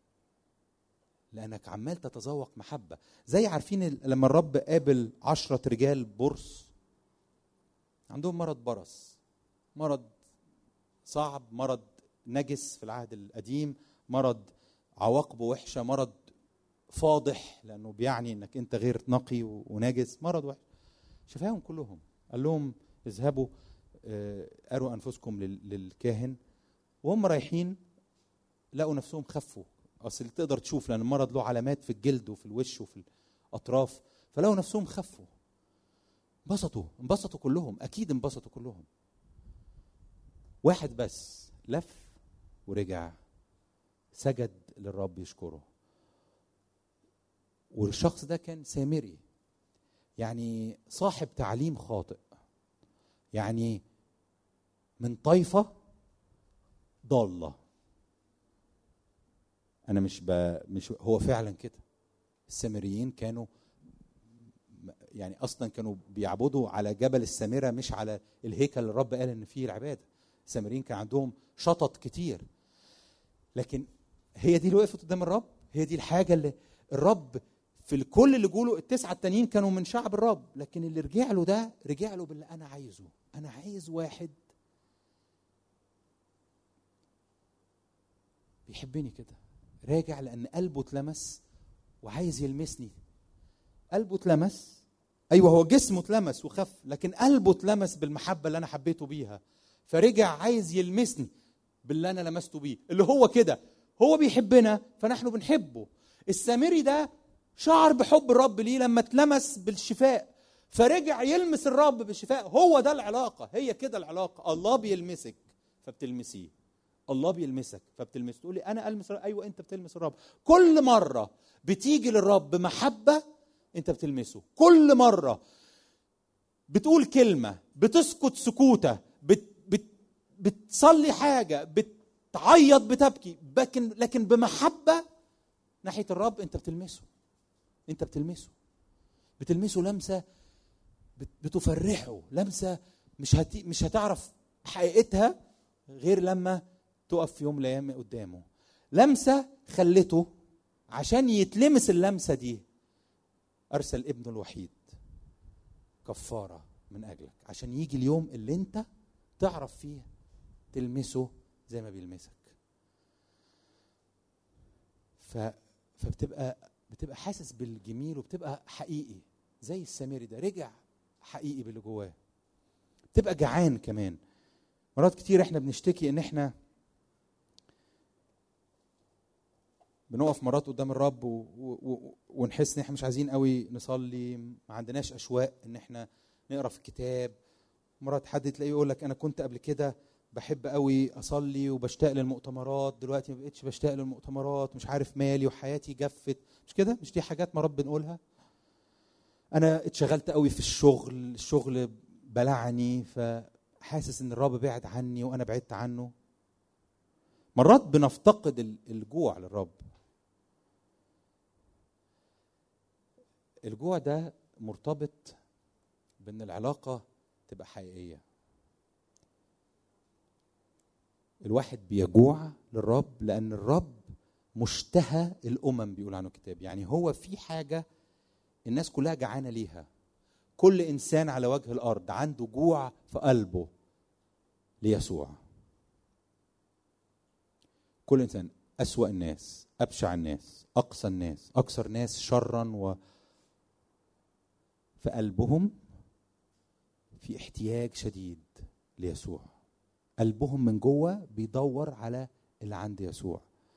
لانك عمال تتذوق محبه زي عارفين لما الرب قابل عشرة رجال برص عندهم مرض برص مرض صعب مرض نجس في العهد القديم مرض عواقبه وحشه مرض فاضح لانه بيعني انك انت غير نقي ونجس مرض وحش شفاهم كلهم قال لهم اذهبوا آه، اروا انفسكم للكاهن وهم رايحين لقوا نفسهم خفوا اصل تقدر تشوف لان المرض له علامات في الجلد وفي الوش وفي الاطراف فلقوا نفسهم خفوا انبسطوا انبسطوا كلهم اكيد انبسطوا كلهم واحد بس لف ورجع سجد للرب يشكره والشخص ده كان سامري يعني صاحب تعليم خاطئ يعني من طائفه ضاله انا مش ب... مش هو فعلا كده السامريين كانوا يعني اصلا كانوا بيعبدوا على جبل السامره مش على الهيكل اللي الرب قال ان فيه العباده السامريين كان عندهم شطط كتير لكن هي دي اللي وقفت قدام الرب هي دي الحاجه اللي الرب في الكل اللي جوله التسعه التانيين كانوا من شعب الرب لكن اللي رجع له ده رجع له باللي انا عايزه انا عايز واحد بيحبني كده راجع لان قلبه اتلمس وعايز يلمسني قلبه اتلمس ايوه هو جسمه اتلمس وخف لكن قلبه اتلمس بالمحبه اللي انا حبيته بيها فرجع عايز يلمسني باللي انا لمسته بيه اللي هو كده هو بيحبنا فنحن بنحبه السامري ده شعر بحب الرب ليه لما اتلمس بالشفاء فرجع يلمس الرب بالشفاء هو ده العلاقه هي كده العلاقه الله بيلمسك فبتلمسيه الله بيلمسك فبتلمس تقول لي انا المس الرب. ايوه انت بتلمس الرب كل مره بتيجي للرب بمحبه انت بتلمسه كل مره بتقول كلمه بتسكت سكوته بت بت بتصلي حاجه بتعيط بتبكي لكن لكن بمحبه ناحيه الرب انت بتلمسه انت بتلمسه بتلمسه لمسه بتفرحه لمسه مش هتي مش هتعرف حقيقتها غير لما تقف في يوم من الايام قدامه لمسه خلته عشان يتلمس اللمسه دي ارسل ابنه الوحيد كفاره من اجلك عشان يجي اليوم اللي انت تعرف فيه تلمسه زي ما بيلمسك ف... فبتبقى بتبقى حاسس بالجميل وبتبقى حقيقي زي السامري ده رجع حقيقي باللي جواه بتبقى جعان كمان مرات كتير احنا بنشتكي ان احنا بنقف مرات قدام الرب و... و... ونحس ان احنا مش عايزين قوي نصلي ما عندناش اشواق ان احنا نقرا في الكتاب مرات حد تلاقيه يقول لك انا كنت قبل كده بحب قوي اصلي وبشتاق للمؤتمرات دلوقتي ما بقتش بشتاق للمؤتمرات مش عارف مالي وحياتي جفت مش كده مش دي حاجات مرات بنقولها انا اتشغلت قوي في الشغل الشغل بلعني فحاسس ان الرب بعد عني وانا بعدت عنه مرات بنفتقد الجوع للرب الجوع ده مرتبط بان العلاقه تبقى حقيقيه الواحد بيجوع للرب لان الرب مشتهى الامم بيقول عنه الكتاب يعني هو في حاجه الناس كلها جعانه ليها كل انسان على وجه الارض عنده جوع في قلبه ليسوع كل انسان اسوا الناس ابشع الناس اقصى الناس اكثر ناس شرا و في قلبهم في احتياج شديد ليسوع قلبهم من جوه بيدور على اللي عند يسوع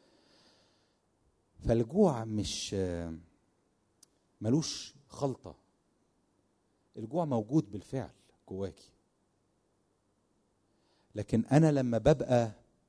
فالجوع مش ملوش خلطه الجوع موجود بالفعل جواكي لكن انا لما ببقى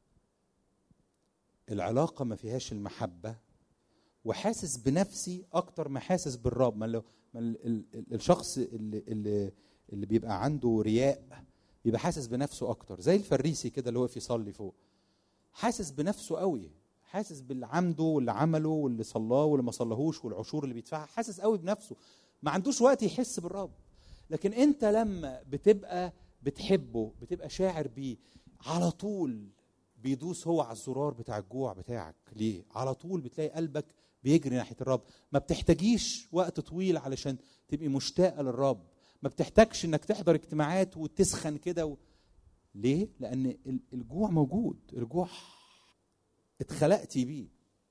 العلاقه ما فيهاش المحبه وحاسس بنفسي اكتر ما حاسس بالرب ما لو ما الشخص اللي اللي اللي بيبقى عنده رياء بيبقى حاسس بنفسه اكتر زي الفريسي كده اللي واقف يصلي فوق حاسس بنفسه قوي حاسس باللي عنده واللي عمله واللي صلاه واللي ما صلاهوش والعشور اللي بيدفعها حاسس قوي بنفسه ما عندوش وقت يحس بالرب لكن انت لما بتبقى بتحبه بتبقى شاعر بيه على طول بيدوس هو على الزرار بتاع الجوع بتاعك ليه على طول بتلاقي قلبك بيجري ناحيه الرب ما بتحتاجيش وقت طويل علشان تبقي مشتاقه للرب ما بتحتاجش انك تحضر اجتماعات وتسخن كده و... ليه لان الجوع موجود الجوع اتخلقتي بيه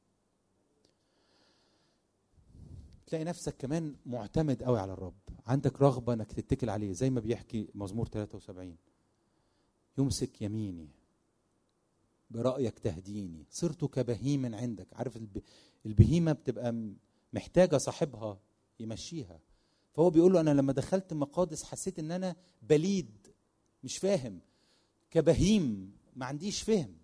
تلاقي نفسك كمان معتمد قوي على الرب عندك رغبه انك تتكل عليه زي ما بيحكي مزمور 73 يمسك يميني برأيك تهديني صرت كبهيم عندك عارف البهيمة بتبقى محتاجة صاحبها يمشيها فهو بيقول له أنا لما دخلت مقادس حسيت إن أنا بليد مش فاهم كبهيم ما عنديش فهم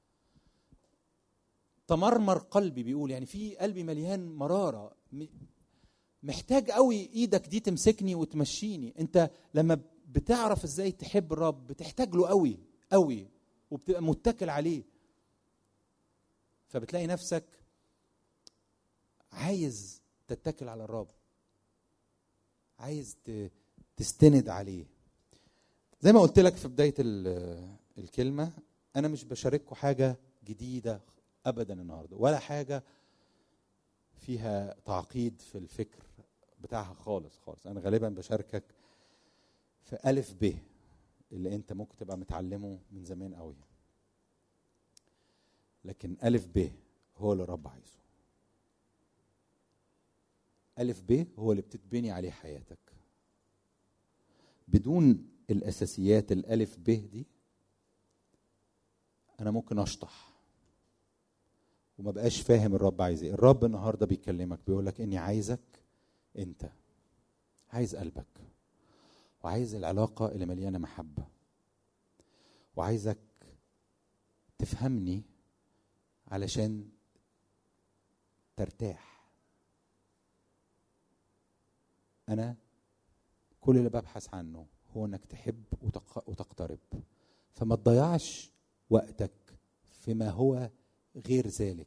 تمرمر قلبي بيقول يعني في قلبي مليان مرارة محتاج قوي ايدك دي تمسكني وتمشيني انت لما بتعرف ازاي تحب الرب بتحتاج له قوي قوي وبتبقى متكل عليه فبتلاقي نفسك عايز تتكل على الرب عايز تستند عليه زي ما قلت لك في بدايه الكلمه انا مش بشارككم حاجه جديده ابدا النهارده ولا حاجه فيها تعقيد في الفكر بتاعها خالص خالص انا غالبا بشاركك في الف ب اللي انت ممكن تبقى متعلمه من زمان قوي لكن ألف ب هو اللي الرب عايزه ألف ب هو اللي بتتبني عليه حياتك بدون الأساسيات الألف ب دي أنا ممكن أشطح وما بقاش فاهم الرب عايز ايه الرب النهارده بيكلمك بيقول لك اني عايزك انت عايز قلبك وعايز العلاقة اللي مليانة محبة وعايزك تفهمني علشان ترتاح أنا كل اللي ببحث عنه هو إنك تحب وتقترب فما تضيعش وقتك فيما هو غير ذلك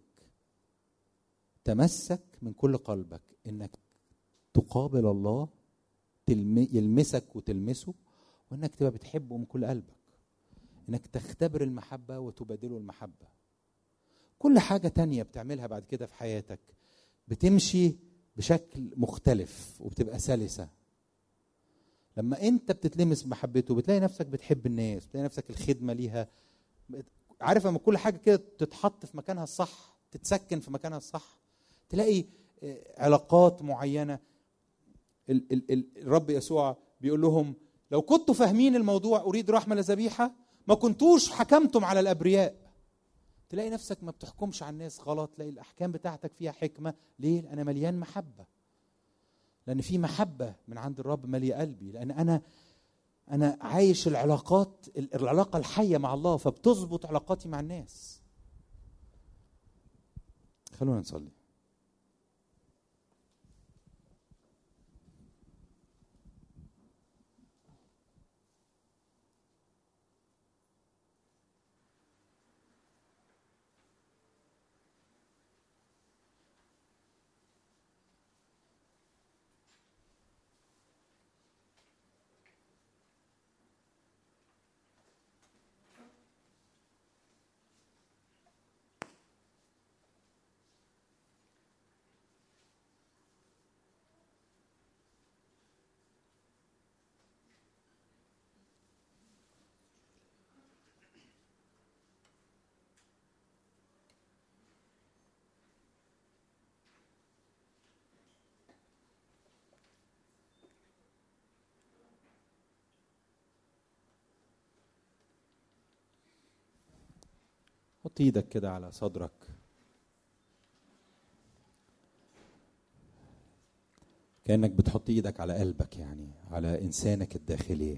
تمسك من كل قلبك إنك تقابل الله يلمسك وتلمسه وانك تبقى بتحبه من كل قلبك انك تختبر المحبه وتبادله المحبه كل حاجه تانية بتعملها بعد كده في حياتك بتمشي بشكل مختلف وبتبقى سلسه لما انت بتتلمس بمحبته بتلاقي نفسك بتحب الناس بتلاقي نفسك الخدمه ليها عارف لما كل حاجه كده تتحط في مكانها الصح تتسكن في مكانها الصح تلاقي علاقات معينه ال ال ال الرب يسوع بيقول لهم لو كنتوا فاهمين الموضوع اريد رحمه لذبيحه ما كنتوش حكمتم على الابرياء تلاقي نفسك ما بتحكمش على الناس غلط تلاقي الاحكام بتاعتك فيها حكمه ليه لان انا مليان محبه لان في محبه من عند الرب مالي قلبي لان انا انا عايش العلاقات العلاقه الحيه مع الله فبتظبط علاقاتي مع الناس خلونا نصلي حط ايدك كده على صدرك كانك بتحط ايدك على قلبك يعني على انسانك الداخلي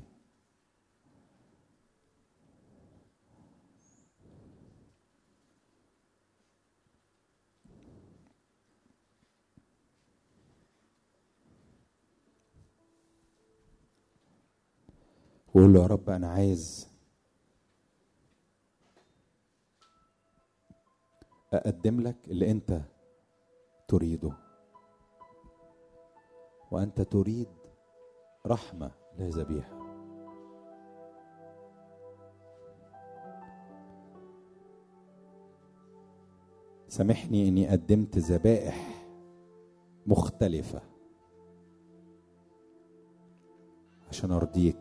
وقول له يا رب انا عايز اقدم لك اللي انت تريده وانت تريد رحمه لا ذبيحه سامحني اني قدمت ذبائح مختلفه عشان ارضيك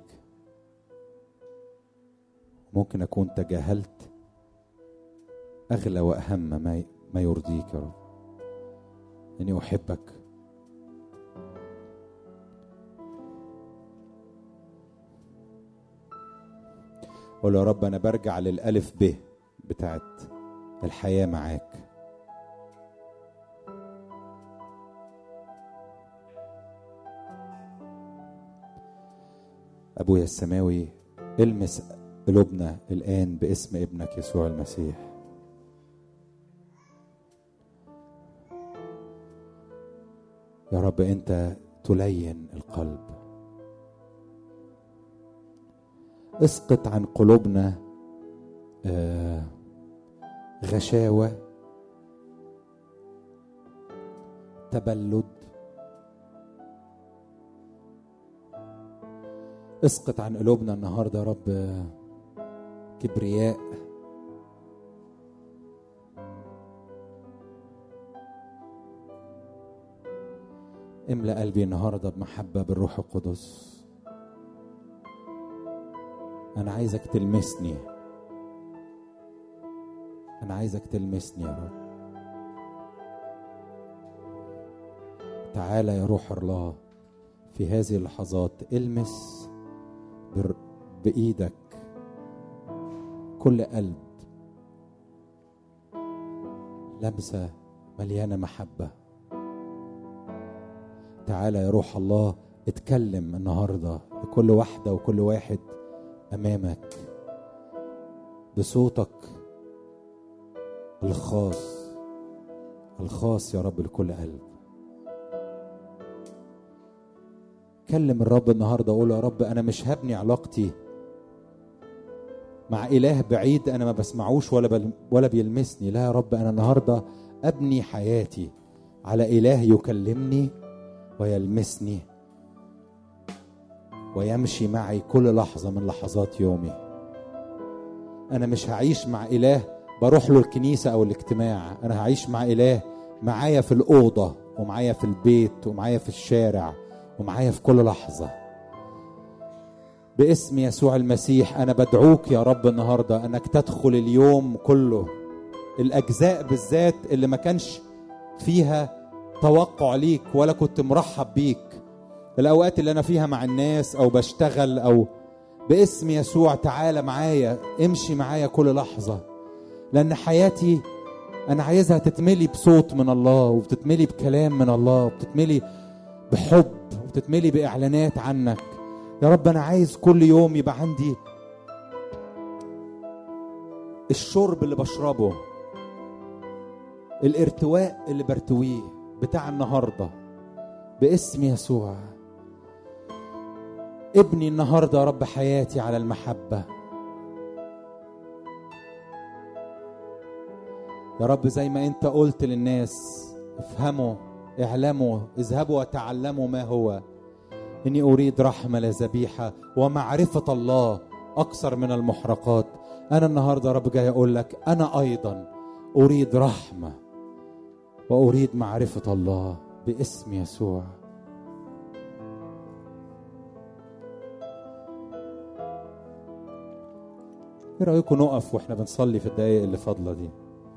ممكن اكون تجاهلت اغلى واهم ما ما يرضيك يا رب اني احبك قول يا رب انا برجع للالف ب بتاعت الحياه معاك ابويا السماوي المس قلوبنا الان باسم ابنك يسوع المسيح يا رب انت تلين القلب اسقط عن قلوبنا آه غشاوه تبلد اسقط عن قلوبنا النهارده يا رب كبرياء املأ قلبي النهارده بمحبة بالروح القدس أنا عايزك تلمسني أنا عايزك تلمسني يا رب تعالى يا روح الله في هذه اللحظات المس بر... بإيدك كل قلب لمسة مليانة محبة تعالى يا روح الله اتكلم النهارده لكل واحده وكل واحد امامك بصوتك الخاص الخاص يا رب لكل قلب كلم الرب النهارده قول يا رب انا مش هبني علاقتي مع اله بعيد انا ما بسمعوش ولا بل ولا بيلمسني لا يا رب انا النهارده ابني حياتي على اله يكلمني ويلمسني ويمشي معي كل لحظه من لحظات يومي انا مش هعيش مع اله بروح له الكنيسة أو الاجتماع أنا هعيش مع إله معايا في الأوضة ومعايا في البيت ومعايا في الشارع ومعايا في كل لحظة باسم يسوع المسيح أنا بدعوك يا رب النهاردة أنك تدخل اليوم كله الأجزاء بالذات اللي ما كانش فيها توقع ليك ولا كنت مرحب بيك الأوقات اللي أنا فيها مع الناس أو بشتغل أو باسم يسوع تعالى معايا امشي معايا كل لحظة لأن حياتي أنا عايزها تتملي بصوت من الله وبتتملي بكلام من الله وبتتملي بحب وبتتملي بإعلانات عنك يا رب أنا عايز كل يوم يبقى عندي الشرب اللي بشربه الارتواء اللي برتويه بتاع النهارده باسم يسوع ابني النهارده يا رب حياتي على المحبه يا رب زي ما انت قلت للناس افهموا اعلموا اذهبوا وتعلموا ما هو اني اريد رحمه لا ذبيحه ومعرفه الله اكثر من المحرقات انا النهارده يا رب جاي اقول لك انا ايضا اريد رحمه واريد معرفه الله باسم يسوع ايه رايكم نقف واحنا بنصلي في الدقايق اللي فاضله دي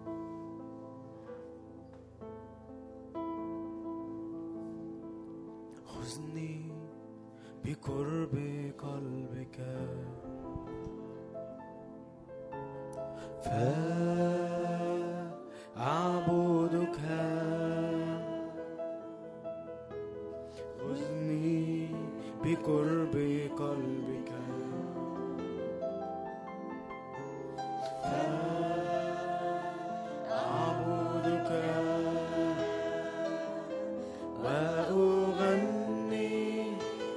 خذني بقرب قلبك فأعبدك خذني بقرب قلبك فأعبدك وأغني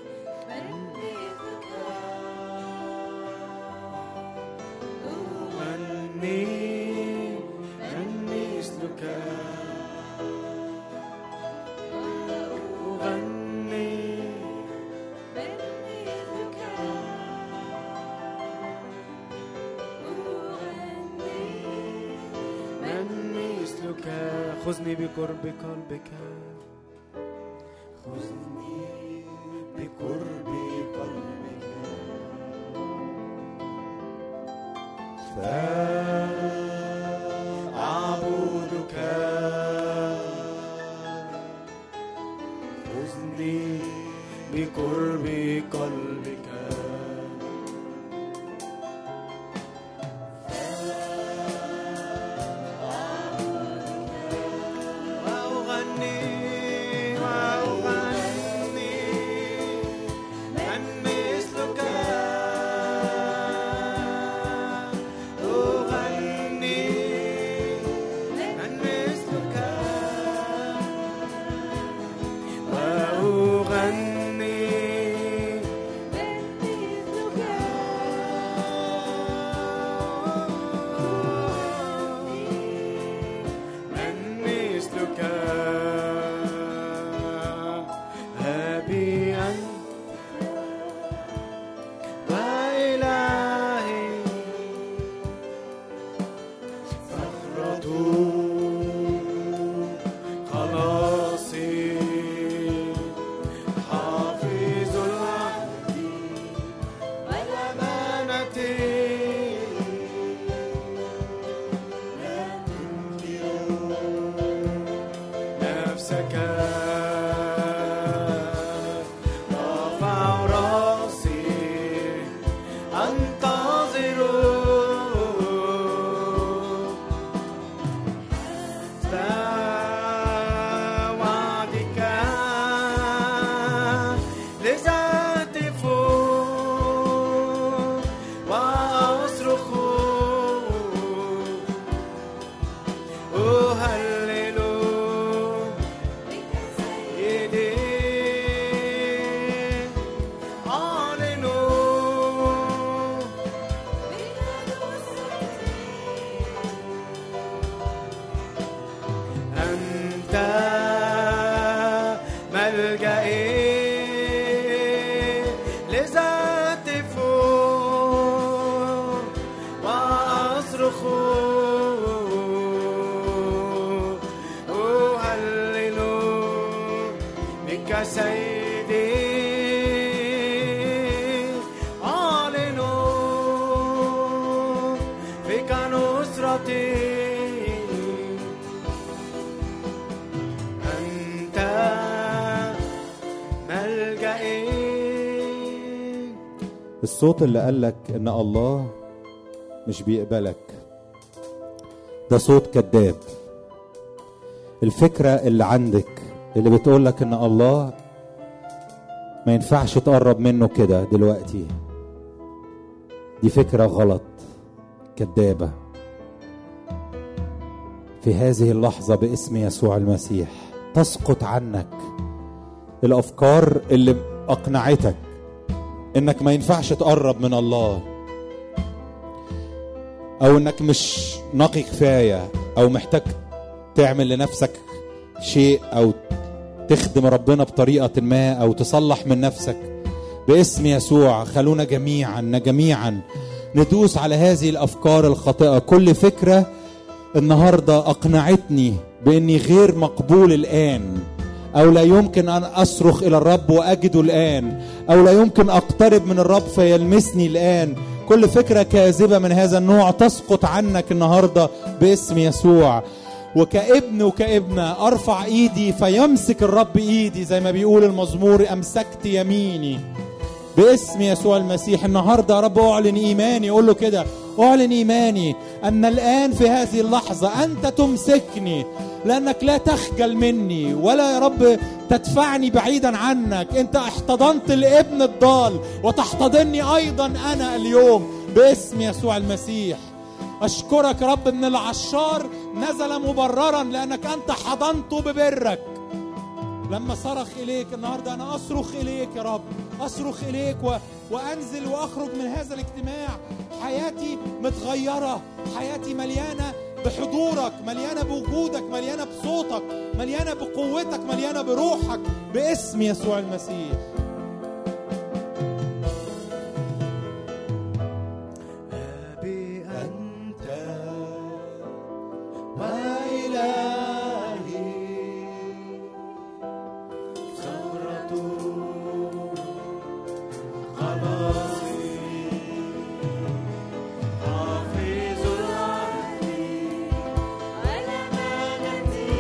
أغني من مثلك أغني من مثلك خذني بقرب قلبك خذني بقرب قلبك فأعبدك خذني بقرب قلبك وأغني وأغني من مثلك أغني من مثلك وأغني من مثلك أبي أنت وإلهي فخرة خلاصي حافظ العهد والأمانة نفسك رفع راسي أنتظر وعدك لذات فوق وأصرخ أهلل سيدي أعلن نصرتي أنت ملجئي الصوت اللي قالك ان الله مش بيقبلك ده صوت كذاب الفكرة اللي عندك اللي بتقولك ان الله ما ينفعش تقرب منه كده دلوقتي دي فكرة غلط كذابة في هذه اللحظة باسم يسوع المسيح تسقط عنك الأفكار اللي أقنعتك انك ما ينفعش تقرب من الله او انك مش نقي كفايه او محتاج تعمل لنفسك شيء او تخدم ربنا بطريقه ما او تصلح من نفسك باسم يسوع خلونا جميعا جميعا ندوس على هذه الافكار الخاطئه كل فكره النهارده اقنعتني باني غير مقبول الان او لا يمكن ان اصرخ الى الرب واجده الان او لا يمكن اقترب من الرب فيلمسني الان كل فكره كاذبه من هذا النوع تسقط عنك النهارده باسم يسوع وكابن وكابنه ارفع ايدي فيمسك الرب ايدي زي ما بيقول المزمور امسكت يميني باسم يسوع المسيح النهارده يا رب اعلن ايماني قول له كده اعلن ايماني ان الان في هذه اللحظه انت تمسكني لانك لا تخجل مني ولا يا رب تدفعني بعيدا عنك انت احتضنت الابن الضال وتحتضني ايضا انا اليوم باسم يسوع المسيح اشكرك يا رب ان العشار نزل مبررا لانك انت حضنته ببرك لما صرخ إليك النهاردة أنا أصرخ إليك يا رب أصرخ إليك و... وأنزل وأخرج من هذا الاجتماع حياتي متغيرة حياتي مليانة بحضورك مليانة بوجودك مليانة بصوتك مليانة بقوتك مليانة بروحك باسم يسوع المسيح أبي أنت وإلهي ثورة خلاصي حافظ العهد والأمانة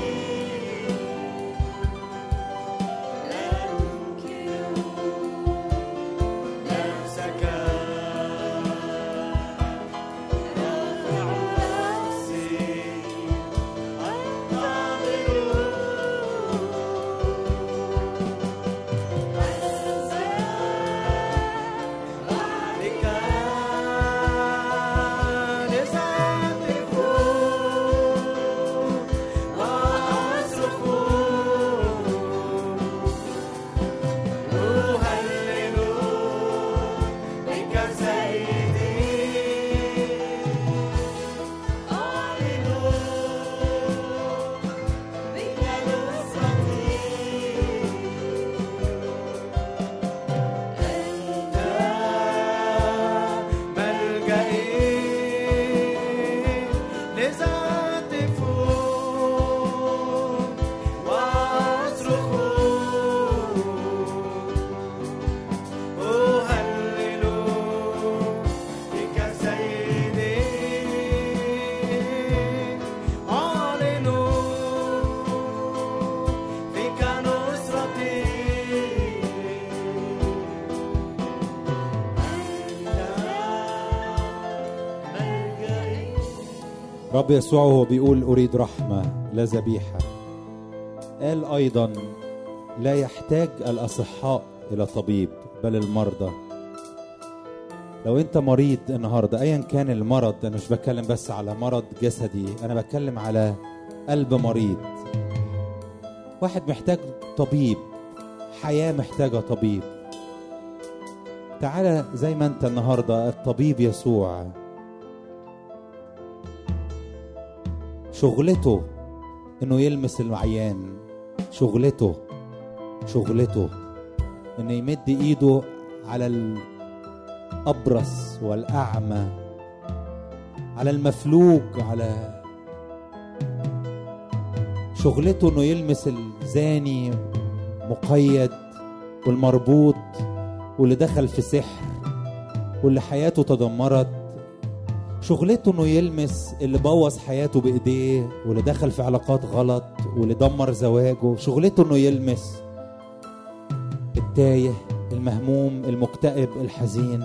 لا تنكر نفسك رافع رأسي ملجئي لذات فوق واصرخ أهلل بك سيدي أعلن بك نصرتي ملجئي رب يسوع وهو بيقول أريد رحمة لا ذبيحة قال أيضا لا يحتاج الأصحاء إلى طبيب بل المرضى لو أنت مريض النهاردة أيا كان المرض أنا مش بتكلم بس على مرض جسدي أنا بتكلم على قلب مريض واحد محتاج طبيب حياة محتاجة طبيب تعالى زي ما أنت النهاردة الطبيب يسوع شغلته انه يلمس العيان شغلته شغلته انه يمد ايده على الابرص والاعمى على المفلوج على شغلته انه يلمس الزاني مقيد والمربوط واللي دخل في سحر واللي حياته تدمرت شغلته انه يلمس اللي بوظ حياته بايديه واللي دخل في علاقات غلط واللي دمر زواجه شغلته انه يلمس التايه المهموم المكتئب الحزين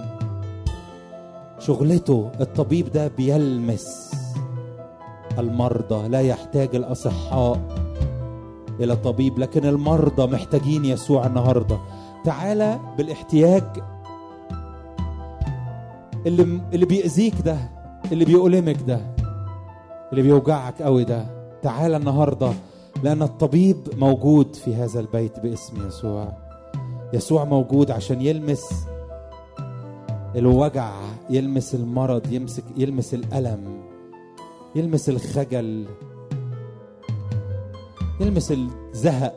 شغلته الطبيب ده بيلمس المرضى لا يحتاج الاصحاء الى طبيب لكن المرضى محتاجين يسوع النهارده تعالى بالاحتياج اللي اللي بيأذيك ده اللي بيؤلمك ده اللي بيوجعك قوي ده تعالى النهارده لأن الطبيب موجود في هذا البيت باسم يسوع يسوع موجود عشان يلمس الوجع يلمس المرض يمسك يلمس الألم يلمس الخجل يلمس الزهق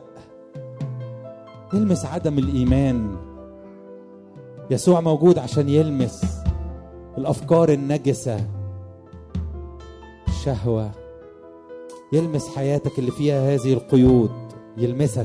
يلمس عدم الإيمان يسوع موجود عشان يلمس الافكار النجسه الشهوه يلمس حياتك اللي فيها هذه القيود يلمسك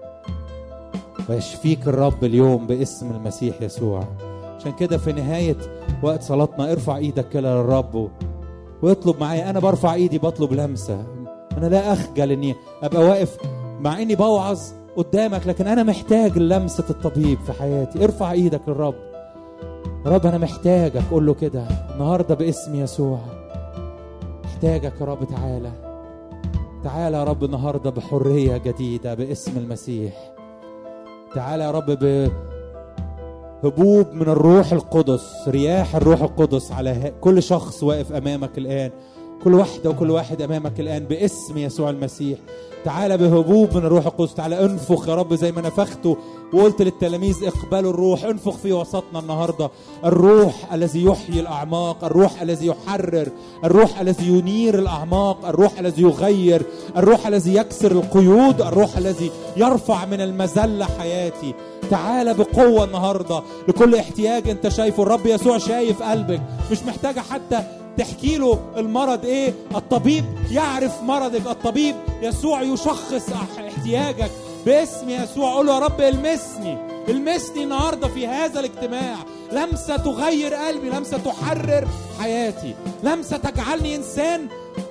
ويشفيك الرب اليوم باسم المسيح يسوع عشان كده في نهايه وقت صلاتنا ارفع ايدك كده للرب و- واطلب معايا انا برفع ايدي بطلب لمسه انا لا اخجل اني ابقى واقف مع اني بوعظ قدامك لكن انا محتاج لمسه الطبيب في حياتي ارفع ايدك للرب يا رب انا محتاجك قول له كده النهارده باسم يسوع محتاجك يا رب تعالى تعالى يا رب النهارده بحريه جديده باسم المسيح تعالى يا رب بهبوب من الروح القدس رياح الروح القدس على ه- كل شخص واقف امامك الان كل واحده وكل واحد امامك الان باسم يسوع المسيح تعالى بهبوب من الروح القدس تعالى انفخ يا رب زي ما نفخته وقلت للتلاميذ اقبلوا الروح انفخ في وسطنا النهارده الروح الذي يحيي الاعماق الروح الذي يحرر الروح الذي ينير الاعماق الروح الذي يغير الروح الذي يكسر القيود الروح الذي يرفع من المذله حياتي تعالى بقوه النهارده لكل احتياج انت شايفه الرب يسوع شايف قلبك مش محتاجه حتى تحكي له المرض ايه الطبيب يعرف مرضك الطبيب يسوع يشخص أح- احتياجك باسم يسوع قول له يا رب المسني المسني النهارده في هذا الاجتماع لمسه تغير قلبي لمسه تحرر حياتي لمسه تجعلني انسان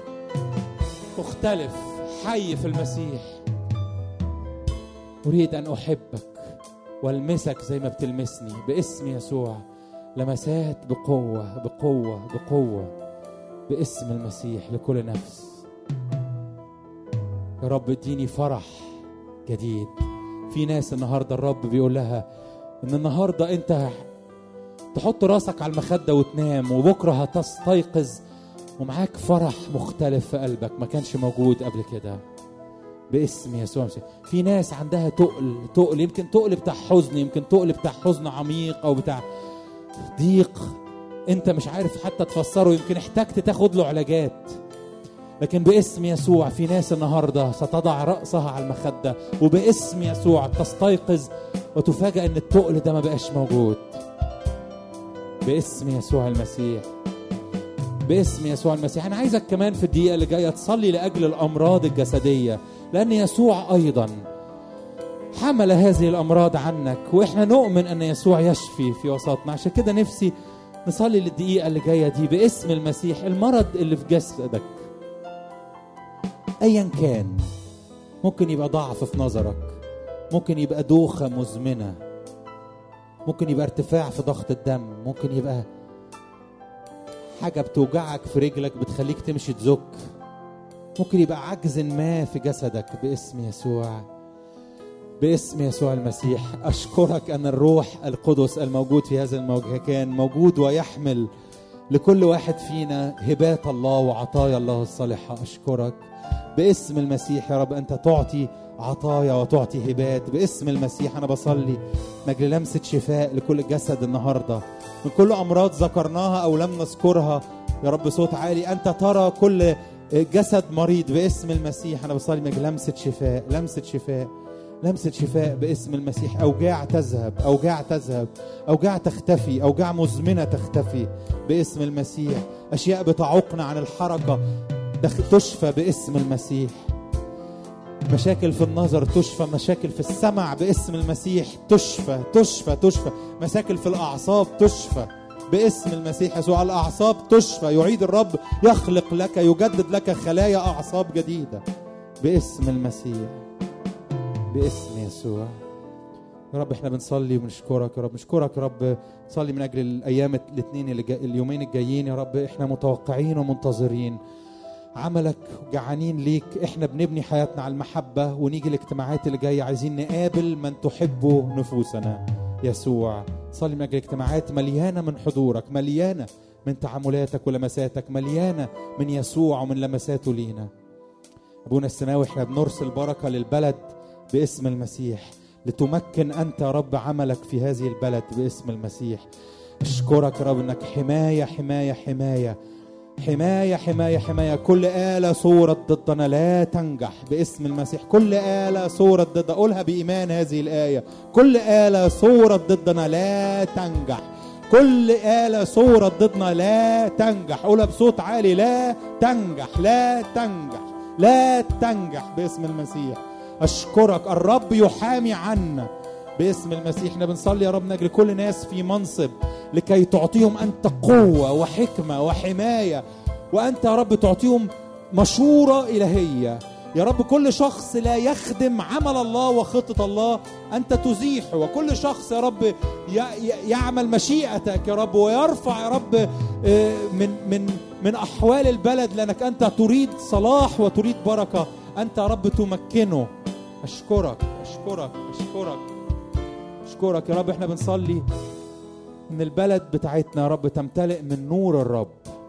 مختلف حي في المسيح اريد ان احبك والمسك زي ما بتلمسني باسم يسوع لمسات بقوه بقوه بقوه باسم المسيح لكل نفس يا رب اديني فرح جديد في ناس النهارده الرب بيقول لها ان النهارده انت تحط راسك على المخده وتنام وبكره هتستيقظ ومعاك فرح مختلف في قلبك ما كانش موجود قبل كده باسم يسوع المسيح في ناس عندها تقل تقل يمكن تقل بتاع حزن يمكن تقل بتاع حزن عميق او بتاع ضيق انت مش عارف حتى تفسره يمكن احتجت تاخد له علاجات لكن باسم يسوع في ناس النهارده ستضع راسها على المخده وباسم يسوع تستيقظ وتفاجأ ان التقل ده ما بقاش موجود باسم يسوع المسيح باسم يسوع المسيح انا عايزك كمان في الدقيقه اللي جايه تصلي لاجل الامراض الجسديه لان يسوع ايضا حمل هذه الامراض عنك واحنا نؤمن ان يسوع يشفي في وسطنا عشان كده نفسي نصلي للدقيقه اللي جايه دي باسم المسيح المرض اللي في جسدك ايا كان ممكن يبقى ضعف في نظرك ممكن يبقى دوخه مزمنه ممكن يبقى ارتفاع في ضغط الدم ممكن يبقى حاجه بتوجعك في رجلك بتخليك تمشي تزك ممكن يبقى عجز ما في جسدك باسم يسوع باسم يسوع المسيح اشكرك ان الروح القدس الموجود في هذا المكان موجود ويحمل لكل واحد فينا هبات الله وعطايا الله الصالحه اشكرك باسم المسيح يا رب انت تعطي عطايا وتعطي هبات باسم المسيح انا بصلي لاجل لمسه شفاء لكل جسد النهارده من كل امراض ذكرناها او لم نذكرها يا رب صوت عالي انت ترى كل جسد مريض باسم المسيح انا بصلي من لمسه شفاء لمسه شفاء لمسه شفاء باسم المسيح اوجاع تذهب اوجاع تذهب اوجاع تختفي اوجاع مزمنه تختفي باسم المسيح اشياء بتعوقنا عن الحركه دخ- تشفى باسم المسيح مشاكل في النظر تشفى مشاكل في السمع باسم المسيح تشفى تشفى تشفى مشاكل في الاعصاب تشفى باسم المسيح يسوع الاعصاب تشفى يعيد الرب يخلق لك يجدد لك خلايا اعصاب جديده باسم المسيح باسم يسوع يا رب احنا بنصلي وبنشكرك يا رب نشكرك يا رب نصلي من اجل الايام الاثنين اللي جاي اليومين الجايين يا رب احنا متوقعين ومنتظرين عملك جعانين ليك احنا بنبني حياتنا على المحبة ونيجي الاجتماعات اللي جاية عايزين نقابل من تحبه نفوسنا يسوع صلي من اجل اجتماعات مليانة من حضورك مليانة من تعاملاتك ولمساتك مليانة من يسوع ومن لمساته لينا ابونا السماوي احنا بنرسل بركة للبلد باسم المسيح لتمكن انت يا رب عملك في هذه البلد باسم المسيح اشكرك يا رب انك حمايه حمايه حمايه حمايه حمايه حمايه كل آلة صورت ضدنا لا تنجح باسم المسيح كل آلة صورت ضد قولها بإيمان هذه الآية كل آلة صورت ضدنا لا تنجح كل آلة صورت ضدنا لا تنجح قولها بصوت عالي لا تنجح لا تنجح لا تنجح باسم المسيح أشكرك الرب يحامي عنا باسم المسيح احنا بنصلي يا رب من اجل كل ناس في منصب لكي تعطيهم انت قوه وحكمه وحمايه وانت يا رب تعطيهم مشوره الهيه يا رب كل شخص لا يخدم عمل الله وخطة الله أنت تزيحه وكل شخص يا رب ي- ي- يعمل مشيئتك يا رب ويرفع يا رب آه، من من من أحوال البلد لأنك أنت تريد صلاح وتريد بركة أنت يا رب تمكنه أشكرك أشكرك أشكرك أشكرك يا رب احنا بنصلي ان البلد بتاعتنا يا رب تمتلئ من نور الرب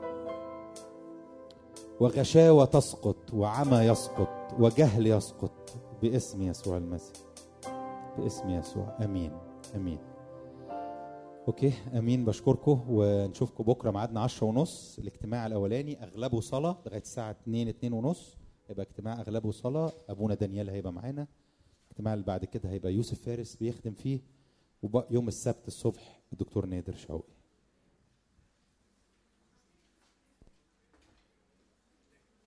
وغشاوة تسقط وعمى يسقط وجهل يسقط باسم يسوع المسيح باسم يسوع امين امين اوكي امين بشكركم ونشوفكم بكره ميعادنا 10 ونص الاجتماع الاولاني اغلبه صلاه لغايه الساعه 2 2 ونص هيبقى اجتماع اغلبه صلاه ابونا دانيال هيبقى معانا الاجتماع اللي بعد كده هيبقى يوسف فارس بيخدم فيه ويوم السبت الصبح الدكتور نادر شوقي